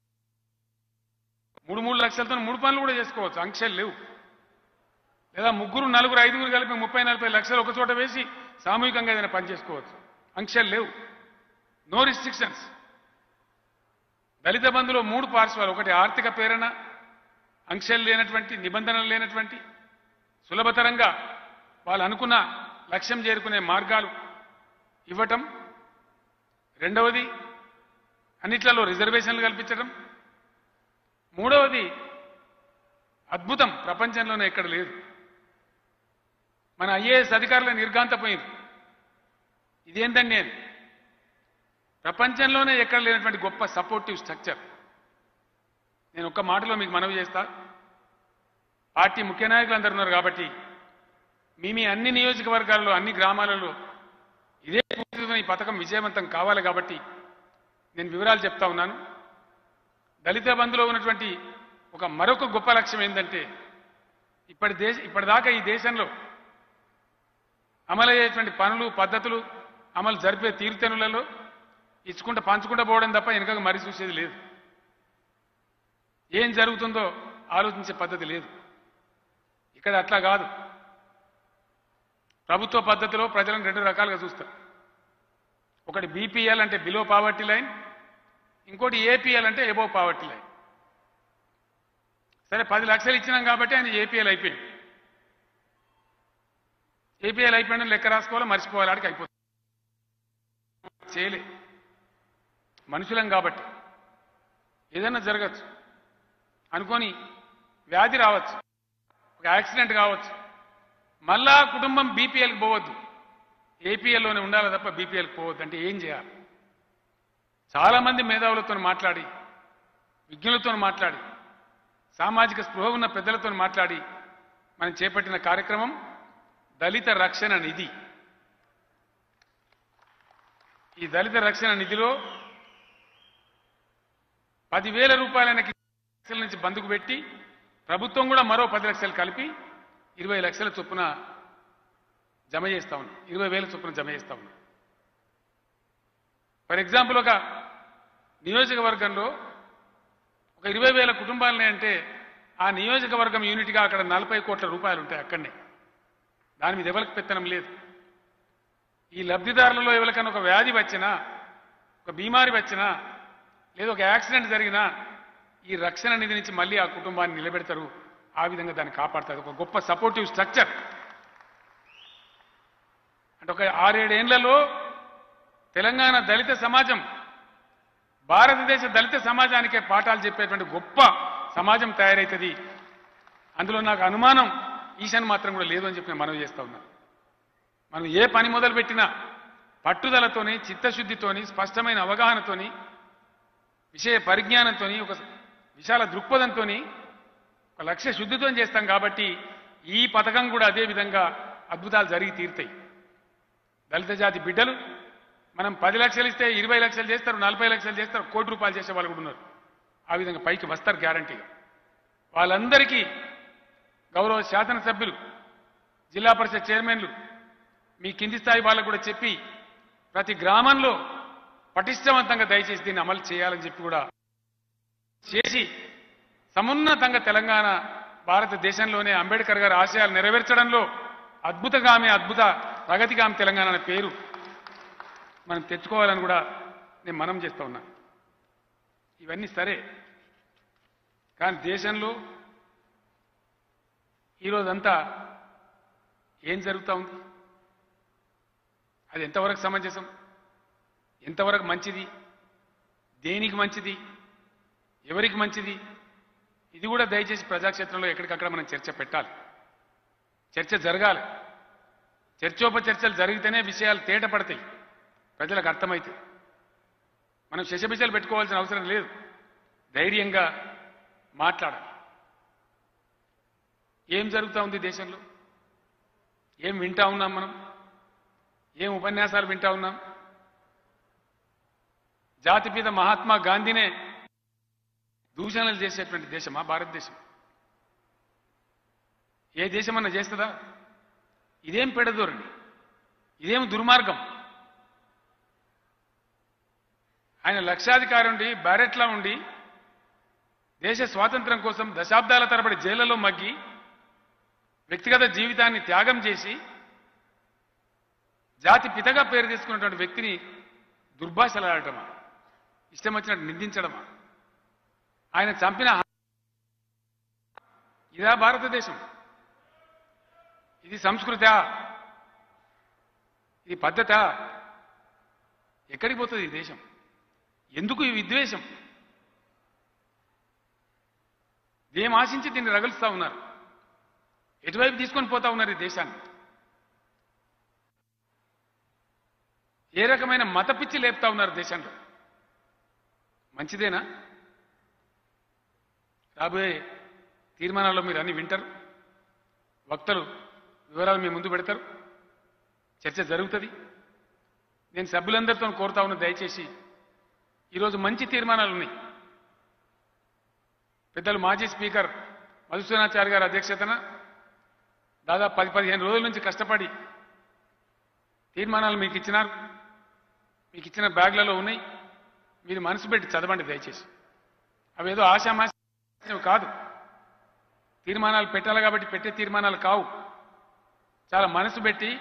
మూడు మూడు లక్షలతో మూడు పనులు కూడా చేసుకోవచ్చు ఆంక్షలు లేవు లేదా ముగ్గురు నలుగురు ఐదుగురు కలిపి ముప్పై నలభై లక్షలు ఒక చోట వేసి సామూహికంగా ఏదైనా పని చేసుకోవచ్చు ఆంక్షలు లేవు నో రిస్ట్రిక్షన్స్ దళిత బంధులో మూడు పార్శ్వాలు ఒకటి ఆర్థిక ప్రేరణ ఆంక్షలు లేనటువంటి నిబంధనలు లేనటువంటి సులభతరంగా వాళ్ళు అనుకున్న లక్ష్యం చేరుకునే మార్గాలు ఇవ్వటం రెండవది అన్నిట్లలో రిజర్వేషన్లు కల్పించడం మూడవది అద్భుతం ప్రపంచంలోనే ఎక్కడ లేదు మన ఐఏఎస్ అధికారుల నిర్గాంతపోయింది ఇదేంటండి అని ప్రపంచంలోనే ఎక్కడ లేనటువంటి గొప్ప సపోర్టివ్ స్ట్రక్చర్ నేను ఒక్క మాటలో మీకు మనవి చేస్తా పార్టీ ముఖ్య నాయకులు అందరు ఉన్నారు కాబట్టి మీ మీ అన్ని నియోజకవర్గాల్లో అన్ని గ్రామాలలో ఇదే పూర్తిగా ఈ పథకం విజయవంతం కావాలి కాబట్టి నేను వివరాలు చెప్తా ఉన్నాను దళిత బంధులో ఉన్నటువంటి ఒక మరొక గొప్ప లక్ష్యం ఏంటంటే ఇప్పటి దేశ ఇప్పటిదాకా ఈ దేశంలో అమలయ్యేటువంటి పనులు పద్ధతులు అమలు జరిపే తీరుతెనులలో ఇచ్చుకుంటూ పంచుకుంటూ పోవడం తప్ప వెనుక మరి చూసేది లేదు ఏం జరుగుతుందో ఆలోచించే పద్ధతి లేదు ఇక్కడ అట్లా కాదు ప్రభుత్వ పద్ధతిలో ప్రజలను రెండు రకాలుగా చూస్తారు ఒకటి బీపీఎల్ అంటే బిలో పావర్టీ లైన్ ఇంకోటి ఏపీఎల్ అంటే ఎబో పావర్టీ లైన్ సరే పది లక్షలు ఇచ్చినాం కాబట్టి ఆయన ఏపీఎల్ అయిపోయింది ఏపీఎల్ అయిపోయిన లెక్క రాసుకోవాలి మర్చిపోవాలి ఆడికి అయిపోతుంది చేయలే మనుషులం కాబట్టి ఏదైనా జరగచ్చు అనుకొని వ్యాధి రావచ్చు ఒక యాక్సిడెంట్ కావచ్చు మళ్ళా కుటుంబం బీపీఎల్కి పోవద్దు ఏపీఎల్లోనే ఉండాలి తప్ప బీపీఎల్కి పోవద్దు అంటే ఏం చేయాలి చాలా మంది మేధావులతో మాట్లాడి విజ్ఞులతో మాట్లాడి సామాజిక స్పృహ ఉన్న పెద్దలతో మాట్లాడి మనం చేపట్టిన కార్యక్రమం దళిత రక్షణ నిధి ఈ దళిత రక్షణ నిధిలో పదివేల రూపాయలకి లక్షల నుంచి బందుకు పెట్టి ప్రభుత్వం కూడా మరో పది లక్షలు కలిపి ఇరవై లక్షల చొప్పున జమ చేస్తా ఉన్నాం ఇరవై వేల చొప్పున జమ చేస్తా ఉన్నాం ఫర్ ఎగ్జాంపుల్ ఒక నియోజకవర్గంలో ఒక ఇరవై వేల కుటుంబాలని అంటే ఆ నియోజకవర్గం యూనిట్గా అక్కడ నలభై కోట్ల రూపాయలు ఉంటాయి అక్కడనే దాని మీద ఎవరికి పెత్తనం లేదు ఈ లబ్ధిదారులలో ఎవరికైనా ఒక వ్యాధి వచ్చినా ఒక బీమారి వచ్చినా లేదా ఒక యాక్సిడెంట్ జరిగినా ఈ రక్షణ నిధి నుంచి మళ్ళీ ఆ కుటుంబాన్ని నిలబెడతారు ఆ విధంగా దాన్ని కాపాడతారు ఒక గొప్ప సపోర్టివ్ స్ట్రక్చర్ అంటే ఒక ఆరేడేళ్లలో తెలంగాణ దళిత సమాజం భారతదేశ దళిత సమాజానికే పాఠాలు చెప్పేటువంటి గొప్ప సమాజం తయారవుతుంది అందులో నాకు అనుమానం ఈశాన్ మాత్రం కూడా లేదు అని చెప్పి నేను మనవి చేస్తా ఉన్నాను మనం ఏ పని మొదలు పెట్టినా పట్టుదలతోని చిత్తశుద్ధితోని స్పష్టమైన అవగాహనతోని విషయ పరిజ్ఞానంతోని ఒక విశాల దృక్పథంతోని ఒక లక్ష్య శుద్ధితో చేస్తాం కాబట్టి ఈ పథకం కూడా అదే విధంగా అద్భుతాలు జరిగి తీరుతాయి దళిత జాతి బిడ్డలు మనం పది లక్షలు ఇస్తే ఇరవై లక్షలు చేస్తారు నలభై లక్షలు చేస్తారు కోటి రూపాయలు చేసే వాళ్ళు కూడా ఉన్నారు ఆ విధంగా పైకి వస్తారు గ్యారంటీగా వాళ్ళందరికీ గౌరవ శాసనసభ్యులు జిల్లా పరిషత్ చైర్మన్లు మీ కింది స్థాయి వాళ్ళకు కూడా చెప్పి ప్రతి గ్రామంలో పటిష్టవంతంగా దయచేసి దీన్ని అమలు చేయాలని చెప్పి కూడా చేసి సమున్నతంగా తెలంగాణ భారతదేశంలోనే అంబేద్కర్ గారి ఆశయాలు నెరవేర్చడంలో అద్భుతగామి అద్భుత ప్రగతిగామి తెలంగాణ అనే పేరు మనం తెచ్చుకోవాలని కూడా నేను మనం చేస్తా ఉన్నా ఇవన్నీ సరే కానీ దేశంలో ఈరోజంతా ఏం జరుగుతూ ఉంది అది ఎంతవరకు సమంజసం ఎంతవరకు మంచిది దేనికి మంచిది ఎవరికి మంచిది ఇది కూడా దయచేసి ప్రజాక్షేత్రంలో ఎక్కడికక్కడ మనం చర్చ పెట్టాలి చర్చ జరగాలి చర్చోపచర్చలు జరిగితేనే విషయాలు తేట పడతాయి ప్రజలకు అర్థమవుతాయి మనం శశబిషలు పెట్టుకోవాల్సిన అవసరం లేదు ధైర్యంగా మాట్లాడాలి ఏం జరుగుతూ ఉంది దేశంలో ఏం వింటా ఉన్నాం మనం ఏం ఉపన్యాసాలు వింటా ఉన్నాం జాతిపిత మహాత్మా గాంధీనే దూషణలు చేసేటువంటి దేశమా భారతదేశం ఏ దేశమన్నా చేస్తుందా ఇదేం పెడదోరండి ఇదేం దుర్మార్గం ఆయన లక్షాధికారి ఉండి బ్యారెట్లా ఉండి దేశ స్వాతంత్రం కోసం దశాబ్దాల తరబడి జైళ్లలో మగ్గి వ్యక్తిగత జీవితాన్ని త్యాగం చేసి జాతి పితగా పేరు తీసుకున్నటువంటి వ్యక్తిని దుర్భాషలాడటమా ఇష్టం వచ్చినట్టు నిందించడమా ఆయన చంపిన హ- ఇదా భారతదేశం ఇది సంస్కృత ఇది పద్ధత ఎక్కడికి పోతుంది ఈ దేశం ఎందుకు ఈ విద్వేషం ఏం ఆశించి దీన్ని రగులుస్తా ఉన్నారు ఎటువైపు తీసుకొని పోతా ఉన్నారు ఈ దేశాన్ని ఏ రకమైన మత పిచ్చి లేపుతా ఉన్నారు దేశంలో మంచిదేనా రాబోయే తీర్మానాల్లో మీరు అన్ని వింటారు వక్తలు వివరాలు మీ ముందు పెడతారు చర్చ జరుగుతుంది నేను సభ్యులందరితో కోరుతా ఉన్న దయచేసి ఈరోజు మంచి తీర్మానాలు ఉన్నాయి పెద్దలు మాజీ స్పీకర్ మధుసూనాచారి గారి అధ్యక్షతన దాదాపు పది పదిహేను రోజుల నుంచి కష్టపడి తీర్మానాలు మీకు ఇచ్చినారు మీకు ఇచ్చిన బ్యాగ్లలో ఉన్నాయి మీరు మనసు పెట్టి చదవండి దయచేసి అవేదో ఆశామాష కాదు తీర్మానాలు పెట్టాలి కాబట్టి పెట్టే తీర్మానాలు కావు చాలా మనసు పెట్టి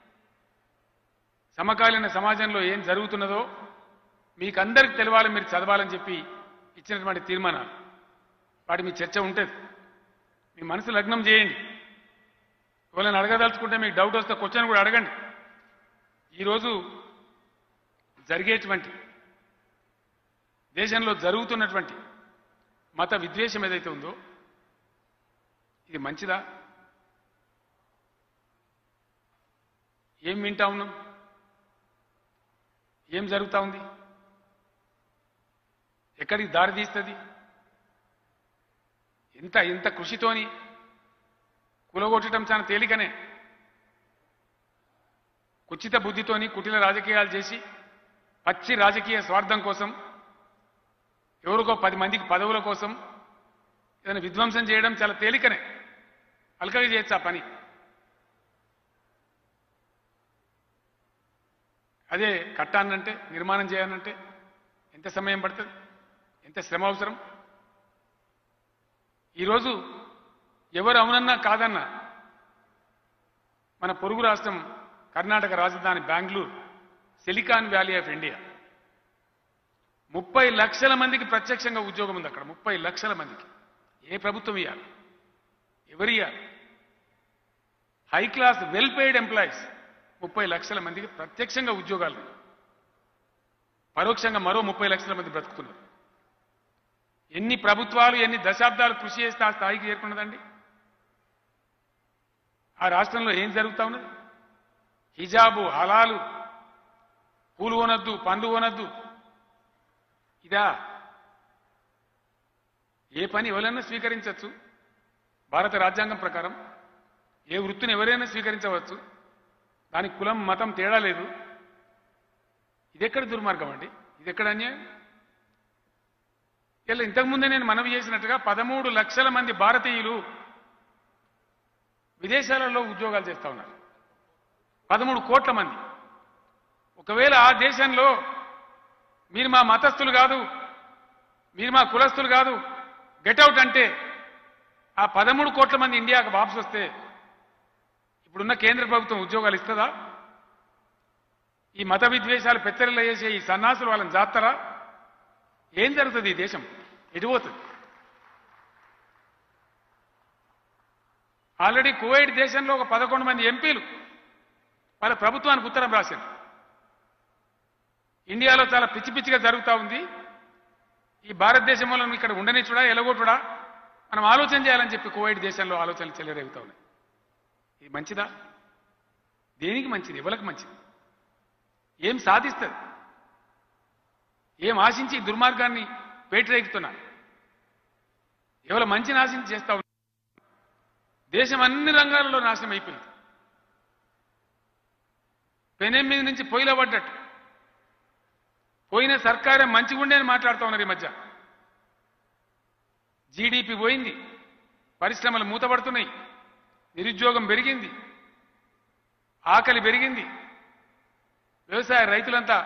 సమకాలీన సమాజంలో ఏం జరుగుతున్నదో మీకు అందరికి తెలవాలి మీరు చదవాలని చెప్పి ఇచ్చినటువంటి తీర్మానాలు వాటి మీ చర్చ ఉంటుంది మీ మనసు లగ్నం చేయండి ఎవరైనా అడగదలుచుకుంటే మీకు డౌట్ వస్తే క్వశ్చన్ కూడా అడగండి ఈరోజు జరిగేటువంటి దేశంలో జరుగుతున్నటువంటి మత విద్వేషం ఏదైతే ఉందో ఇది మంచిదా ఏం వింటా ఉన్నాం ఏం జరుగుతా ఉంది ఎక్కడికి దారి తీస్తుంది ఇంత ఇంత కృషితోని కులగొట్టడం చాలా తేలికనే కుచిత బుద్ధితోని కుటిల రాజకీయాలు చేసి పచ్చి రాజకీయ స్వార్థం కోసం ఎవరికో పది మందికి పదవుల కోసం ఏదైనా విధ్వంసం చేయడం చాలా తేలికనే అలకగా చేయొచ్చు ఆ పని అదే కట్టానంటే నిర్మాణం చేయాలంటే ఎంత సమయం పడుతుంది ఎంత శ్రమ అవసరం ఈరోజు ఎవరు అవునన్నా కాదన్నా మన పొరుగు రాష్ట్రం కర్ణాటక రాజధాని Bengaluru Silicon Valley of India ముప్పై లక్షల మందికి ప్రత్యక్షంగా ఉద్యోగం ఉంది అక్కడ ముప్పై లక్షల మందికి ఏ ప్రభుత్వం ఇవ్వాలి ఎవరు ఇవ్వాలి high class well paid employees ముప్పై లక్షల మందికి ప్రత్యక్షంగా ఉద్యోగాలు ఉన్నాయి. పరోక్షంగా మరో ముప్పై లక్షల మంది బ్రతుకుతున్నారు ఎన్ని ప్రభుత్వాలు ఎన్ని దశాబ్దాలు కృషి చేస్తే ఆ స్థాయికి చేరుకున్నదండి ఆ రాష్ట్రంలో ఏం జరుగుతా ఉన్నది హిజాబు హలాలు పూలు కొనద్దు పండ్లు కొనద్దు ఇదా ఏ పని ఎవరైనా స్వీకరించవచ్చు భారత రాజ్యాంగం ప్రకారం ఏ వృత్తిని ఎవరైనా స్వీకరించవచ్చు దానికి కులం మతం తేడా లేదు ఇదెక్కడ దుర్మార్గం అండి ఇదెక్కడ అన్యాయం ఇలా ఇంతకుముందే నేను మనవి చేసినట్టుగా పదమూడు లక్షల మంది భారతీయులు విదేశాలలో ఉద్యోగాలు చేస్తా ఉన్నారు పదమూడు కోట్ల మంది ఒకవేళ ఆ దేశంలో మీరు మా మతస్థులు కాదు మీరు మా కులస్తులు కాదు గెట్అవుట్ అంటే ఆ పదమూడు కోట్ల మంది ఇండియాకు వాపసు వస్తే ఇప్పుడున్న కేంద్ర ప్రభుత్వం ఉద్యోగాలు ఇస్తుందా ఈ మత విద్వేషాలు పెత్తరిల్ల చేసే ఈ సన్నాసులు వాళ్ళని జాతారా ఏం జరుగుతుంది ఈ దేశం ఎటుపోతుంది ఆల్రెడీ కువైట్ దేశంలో ఒక పదకొండు మంది ఎంపీలు వాళ్ళ ప్రభుత్వానికి ఉత్తరం రాశారు ఇండియాలో చాలా పిచ్చి పిచ్చిగా జరుగుతూ ఉంది ఈ భారతదేశంలో ఇక్కడ ఉండనిచ్చుడా ఎలగొట్టుడా మనం ఆలోచన చేయాలని చెప్పి కువైట్ దేశంలో ఆలోచనలు చెల్లరేగుతా ఉన్నాయి ఇది మంచిదా దేనికి మంచిది ఎవరికి మంచిది ఏం సాధిస్తుంది ఏం ఆశించి ఈ దుర్మార్గాన్ని పేటరేగుతున్నారు ఎవరు మంచిని ఆశించి చేస్తా ఉన్నారు దేశం అన్ని రంగాల్లో నాశనం అయిపోయింది పెనెమ్మిది నుంచి పొయ్యిలో పడ్డట్టు పోయిన సర్కారే మంచిగా ఉండే అని మాట్లాడుతూ ఉన్నారు ఈ మధ్య జీడిపి పోయింది పరిశ్రమలు మూతపడుతున్నాయి నిరుద్యోగం పెరిగింది ఆకలి పెరిగింది వ్యవసాయ రైతులంతా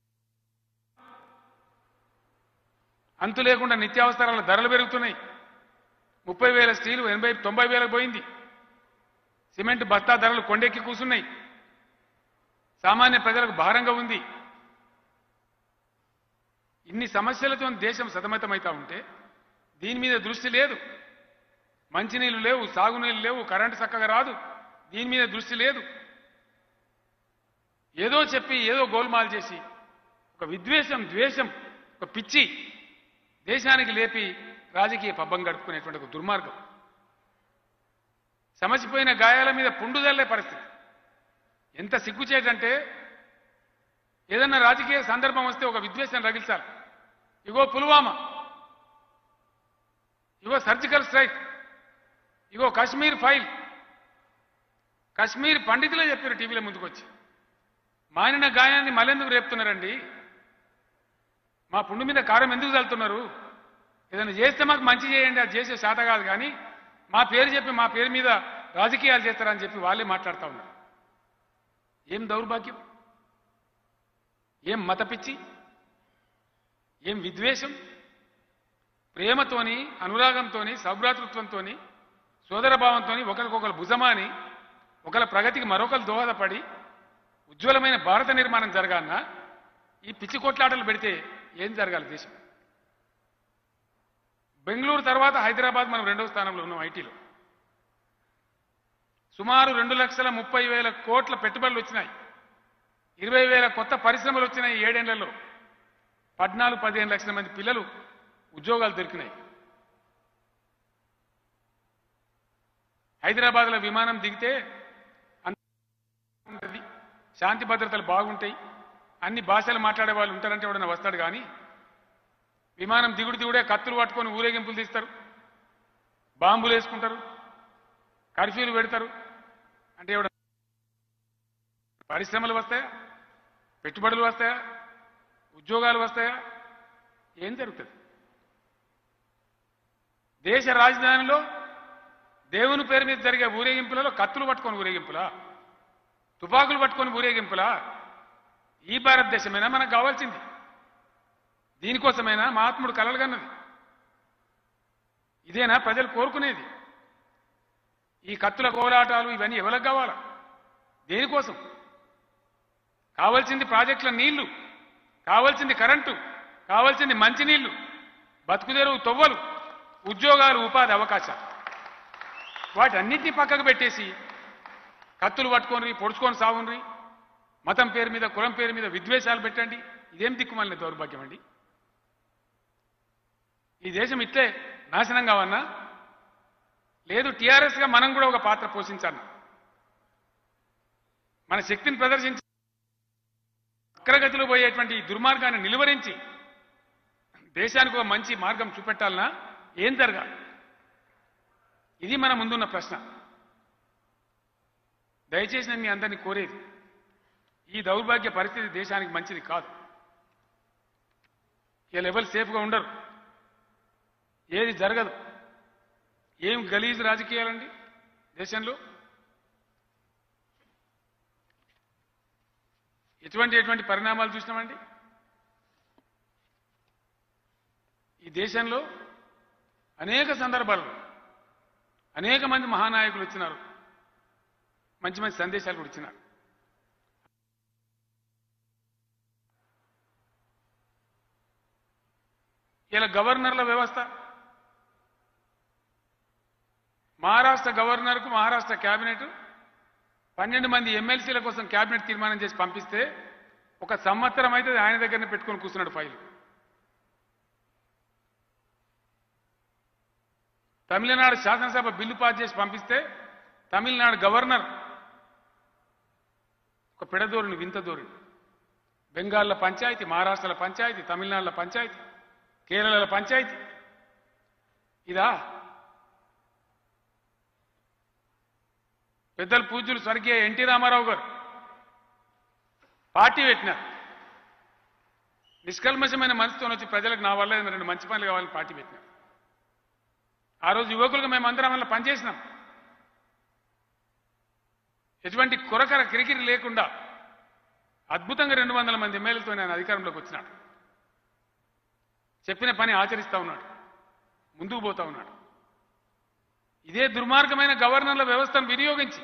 అంతు లేకుండా నిత్యావసరాల ధరలు పెరుగుతున్నాయి ముప్పై వేల స్టీలు ఎనభై తొంభై వేలకు పోయింది సిమెంట్ బస్తా ధరలు కొండెక్కి కూసున్నాయి సామాన్య ప్రజలకు భారంగా ఉంది ఇన్ని సమస్యలతో దేశం సతమతమవుతా ఉంటే దీని మీద దృష్టి లేదు మంచినీళ్ళు లేవు సాగునీళ్ళు లేవు కరెంటు చక్కగా రాదు దీని మీద దృష్టి లేదు ఏదో చెప్పి ఏదో గోల్మాల్ చేసి ఒక విద్వేషం ద్వేషం ఒక పిచ్చి దేశానికి లేపి రాజకీయ పబ్బం గడుపుకునేటువంటి ఒక దుర్మార్గం సమసిపోయిన గాయాల మీద పుండు జల్లే పరిస్థితి ఎంత సిగ్గుచేటంటే ఏదన్నా రాజకీయ సందర్భం వస్తే ఒక విద్వేషం రగిల్చాలి ఇగో పుల్వామా ఇగో సర్జికల్ స్ట్రైక్ ఇగో కాశ్మీర్ ఫైల్ కాశ్మీర్ పండితులే చెప్పారు టీవీలో ముందుకొచ్చి మానిన గాయాన్ని మళ్ళెందుకు రేపుతున్నారండి మా పుండు మీద కారం ఎందుకు చల్లుతున్నారు ఏదైనా చేస్తే మాకు మంచి చేయండి అది చేసే శాత కాదు కానీ మా పేరు చెప్పి మా పేరు మీద రాజకీయాలు చేస్తారని చెప్పి వాళ్ళే మాట్లాడుతూ ఉన్నారు ఏం దౌర్భాగ్యం ఏం మత పిచ్చి ఏం విద్వేషం ప్రేమతోని అనురాగంతోని సౌభ్రాతృత్వంతోని సోదరభావంతోని ఒకరికొకరు భుజమాని ఒకరి ప్రగతికి మరొకరు దోహదపడి ఉజ్వలమైన భారత నిర్మాణం జరగాలన్నా ఈ పిచ్చి కొట్లాటలు పెడితే ఏం జరగాలి దేశం బెంగళూరు తర్వాత హైదరాబాద్ మనం రెండవ స్థానంలో ఉన్నాం ఐటీలో సుమారు రెండు లక్షల ముప్పై వేల కోట్ల పెట్టుబడులు వచ్చినాయి ఇరవై వేల కొత్త పరిశ్రమలు వచ్చినాయి ఈ ఏడేళ్లలో పద్నాలుగు పదిహేను లక్షల మంది పిల్లలు ఉద్యోగాలు దొరికినాయి హైదరాబాద్లో విమానం దిగితే అంత ఉంటుంది శాంతి భద్రతలు బాగుంటాయి అన్ని భాషలు మాట్లాడే వాళ్ళు ఉంటారంటే ఎవడన్నా వస్తాడు కానీ విమానం దిగుడు దిగుడే కత్తులు పట్టుకొని ఊరేగింపులు తీస్తారు బాంబులు వేసుకుంటారు కర్ఫ్యూలు పెడతారు అంటే ఎవడ పరిశ్రమలు వస్తాయా పెట్టుబడులు వస్తాయా ఉద్యోగాలు వస్తాయా ఏం జరుగుతుంది దేశ రాజధానిలో దేవుని పేరు మీద జరిగే ఊరేగింపులలో కత్తులు పట్టుకొని ఊరేగింపులా తుపాకులు పట్టుకొని ఊరేగింపులా ఈ భారతదేశమైనా మనకు కావాల్సింది దీనికోసమైనా మహాత్ముడు కలలు కన్నది ఇదేనా ప్రజలు కోరుకునేది ఈ కత్తుల కోలాటాలు ఇవన్నీ ఎవరికి కావాలా దేనికోసం కావాల్సింది ప్రాజెక్టుల నీళ్లు కావాల్సింది కరెంటు కావాల్సింది మంచినీళ్లు బతుకుదెరువు తొవ్వలు ఉద్యోగాలు ఉపాధి అవకాశాలు వాటన్నిటిని పక్కకు పెట్టేసి కత్తులు పట్టుకొని పొడుచుకొని సాగుండ్రి మతం పేరు మీద కులం పేరు మీద విద్వేషాలు పెట్టండి ఇదేం దిక్కుమాలిన దౌర్భాగ్యం అండి ఈ దేశం ఇట్లే నాశనం కావన్నా లేదు టీఆర్ఎస్గా మనం కూడా ఒక పాత్ర పోషించాలి మన శక్తిని ప్రదర్శించి అగ్రగతిలో పోయేటువంటి ఈ దుర్మార్గాన్ని నిలువరించి దేశానికి ఒక మంచి మార్గం చూపెట్టాలన్నా ఏం జరగాలి ఇది మన ముందున్న ప్రశ్న దయచేసి నేను మీ అందరినీ కోరేది ఈ దౌర్భాగ్య పరిస్థితి దేశానికి మంచిది కాదు ఈ లెవెల్ సేఫ్గా ఉండరు ఏది జరగదు ఏం గలీజు రాజకీయాలండి దేశంలో ఎటువంటి ఎటువంటి పరిణామాలు చూసినామండి ఈ దేశంలో అనేక సందర్భాల్లో అనేక మంది మహానాయకులు వచ్చినారు మంచి మంచి సందేశాలు కూడా ఇచ్చినారు ఇలా గవర్నర్ల వ్యవస్థ మహారాష్ట్ర గవర్నర్కు మహారాష్ట్ర కేబినెట్ పన్నెండు మంది ఎమ్మెల్సీల కోసం కేబినెట్ తీర్మానం చేసి పంపిస్తే ఒక సంవత్సరం అయితే ఆయన దగ్గరనే పెట్టుకొని కూర్చున్నాడు ఫైల్ తమిళనాడు శాసనసభ బిల్లు పాస్ చేసి పంపిస్తే తమిళనాడు గవర్నర్ ఒక పిడదోరుని వింత దోరుని బెంగాల్లో పంచాయతీ మహారాష్ట్రలో పంచాయతీ తమిళనాడులో పంచాయతీ కేరళలో పంచాయతీ ఇదా పెద్దలు పూజ్యులు స్వర్గీయ ఎన్టీ రామారావు గారు పార్టీ పెట్టినారు నిష్కల్మషమైన మనసుతో వచ్చి ప్రజలకు నా వల్ల ఏదైనా రెండు మంచి పనులు కావాలని పార్టీ పెట్టినారు ఆ రోజు యువకులుగా మేము అందరం వల్ల పనిచేసినాం ఎటువంటి కొరకర కిరికిరి లేకుండా అద్భుతంగా రెండు వందల మంది ఎమ్మెల్యేలతో ఆయన అధికారంలోకి వచ్చినాడు చెప్పిన పని ఆచరిస్తా ఉన్నాడు ముందుకు పోతా ఉన్నాడు ఇదే దుర్మార్గమైన గవర్నర్ల వ్యవస్థను వినియోగించి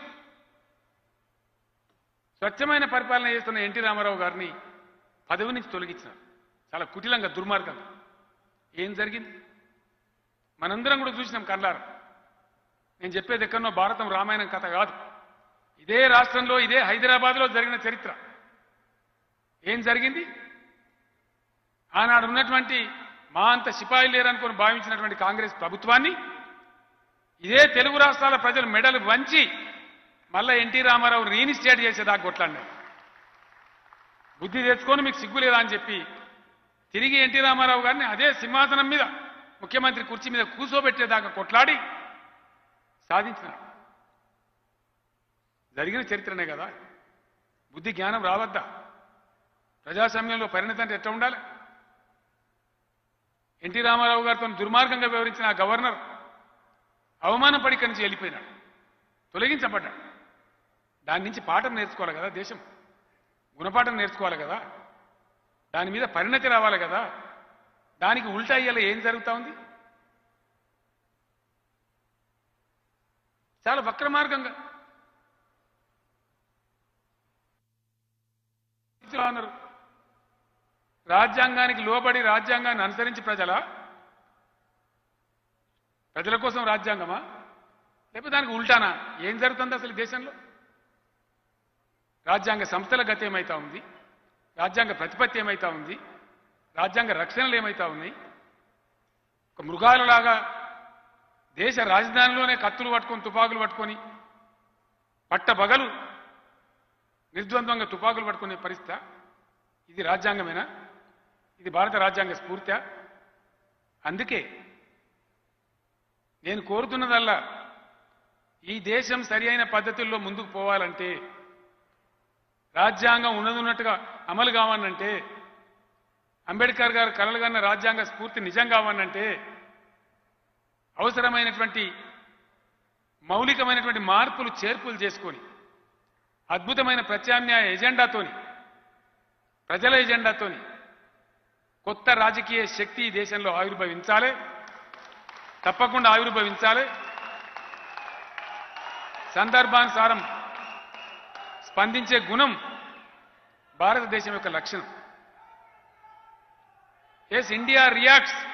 స్వచ్ఛమైన పరిపాలన చేస్తున్న ఎన్టీ రామారావు గారిని పదవి నుంచి తొలగించినారు చాలా కుటిలంగా దుర్మార్గంగా ఏం జరిగింది మనందరం కూడా చూసినాం కళ్ళారు నేను చెప్పేది ఎక్కడనో భారతం రామాయణం కథ కాదు ఇదే రాష్ట్రంలో ఇదే హైదరాబాద్లో జరిగిన చరిత్ర ఏం జరిగింది ఆనాడు ఉన్నటువంటి మా అంత సిపాయి లేరనుకొని భావించినటువంటి కాంగ్రెస్ ప్రభుత్వాన్ని ఇదే తెలుగు రాష్ట్రాల ప్రజలు మెడలు వంచి మళ్ళా ఎన్టీ రామారావు రీఇన్స్టేట్ చేసేదాకా కొట్లాడినారు బుద్ధి తెచ్చుకొని మీకు సిగ్గు లేదా అని చెప్పి తిరిగి ఎన్టీ రామారావు గారిని అదే సింహాసనం మీద ముఖ్యమంత్రి కుర్చీ మీద కూర్చోబెట్టేదాకా కొట్లాడి సాధించినారు జరిగిన చరిత్రనే కదా బుద్ధి జ్ఞానం రావద్దా ప్రజాస్వామ్యంలో పరిణతి అంటే ఎట్లా ఉండాలి ఎన్టీ రామారావు గారితో దుర్మార్గంగా వివరించిన ఆ గవర్నర్ అవమానపడి ఇక్కడి నుంచి వెళ్ళిపోయినాడు తొలగించబడ్డాడు దాని నుంచి పాఠం నేర్చుకోవాలి కదా దేశం గుణపాఠం నేర్చుకోవాలి కదా దాని మీద పరిణతి రావాలి కదా దానికి ఉల్టా అయ్యేలా ఏం జరుగుతా ఉంది చాలా వక్ర మార్గంగా అన్నారు రాజ్యాంగానికి లోబడి రాజ్యాంగాన్ని అనుసరించి ప్రజల ప్రజల కోసం రాజ్యాంగమా లేకపోతే దానికి ఉల్టానా ఏం జరుగుతుంది అసలు ఈ దేశంలో రాజ్యాంగ సంస్థల గతి ఏమైతా ఉంది రాజ్యాంగ ప్రతిపత్తి ఏమైతా ఉంది రాజ్యాంగ రక్షణలు ఏమైతా ఉన్నాయి ఒక మృగాలలాగా దేశ రాజధానిలోనే కత్తులు పట్టుకొని తుపాకులు పట్టుకొని పట్టబగలు నిర్ద్వంద్వంగా తుపాకులు పట్టుకునే పరిస్థితి ఇది రాజ్యాంగమేనా ఇది భారత రాజ్యాంగ స్ఫూర్తి అందుకే నేను కోరుతున్నదల్లా ఈ దేశం సరి అయిన పద్ధతుల్లో ముందుకు పోవాలంటే రాజ్యాంగం ఉన్నదున్నట్టుగా అమలు కావాలంటే అంబేద్కర్ గారు కలలుగన్న రాజ్యాంగ స్ఫూర్తి నిజం కావాలంటే అవసరమైనటువంటి మౌలికమైనటువంటి మార్పులు చేర్పులు చేసుకొని అద్భుతమైన ప్రత్యామ్నాయ ఎజెండాతోని ప్రజల ఎజెండాతోని కొత్త రాజకీయ శక్తి ఈ దేశంలో ఆవిర్భవించాలి తప్పకుండా ఆవిర్భవించాలి సందర్భానుసారం స్పందించే గుణం భారతదేశం యొక్క లక్షణం ఎస్ ఇండియా రియాక్ట్స్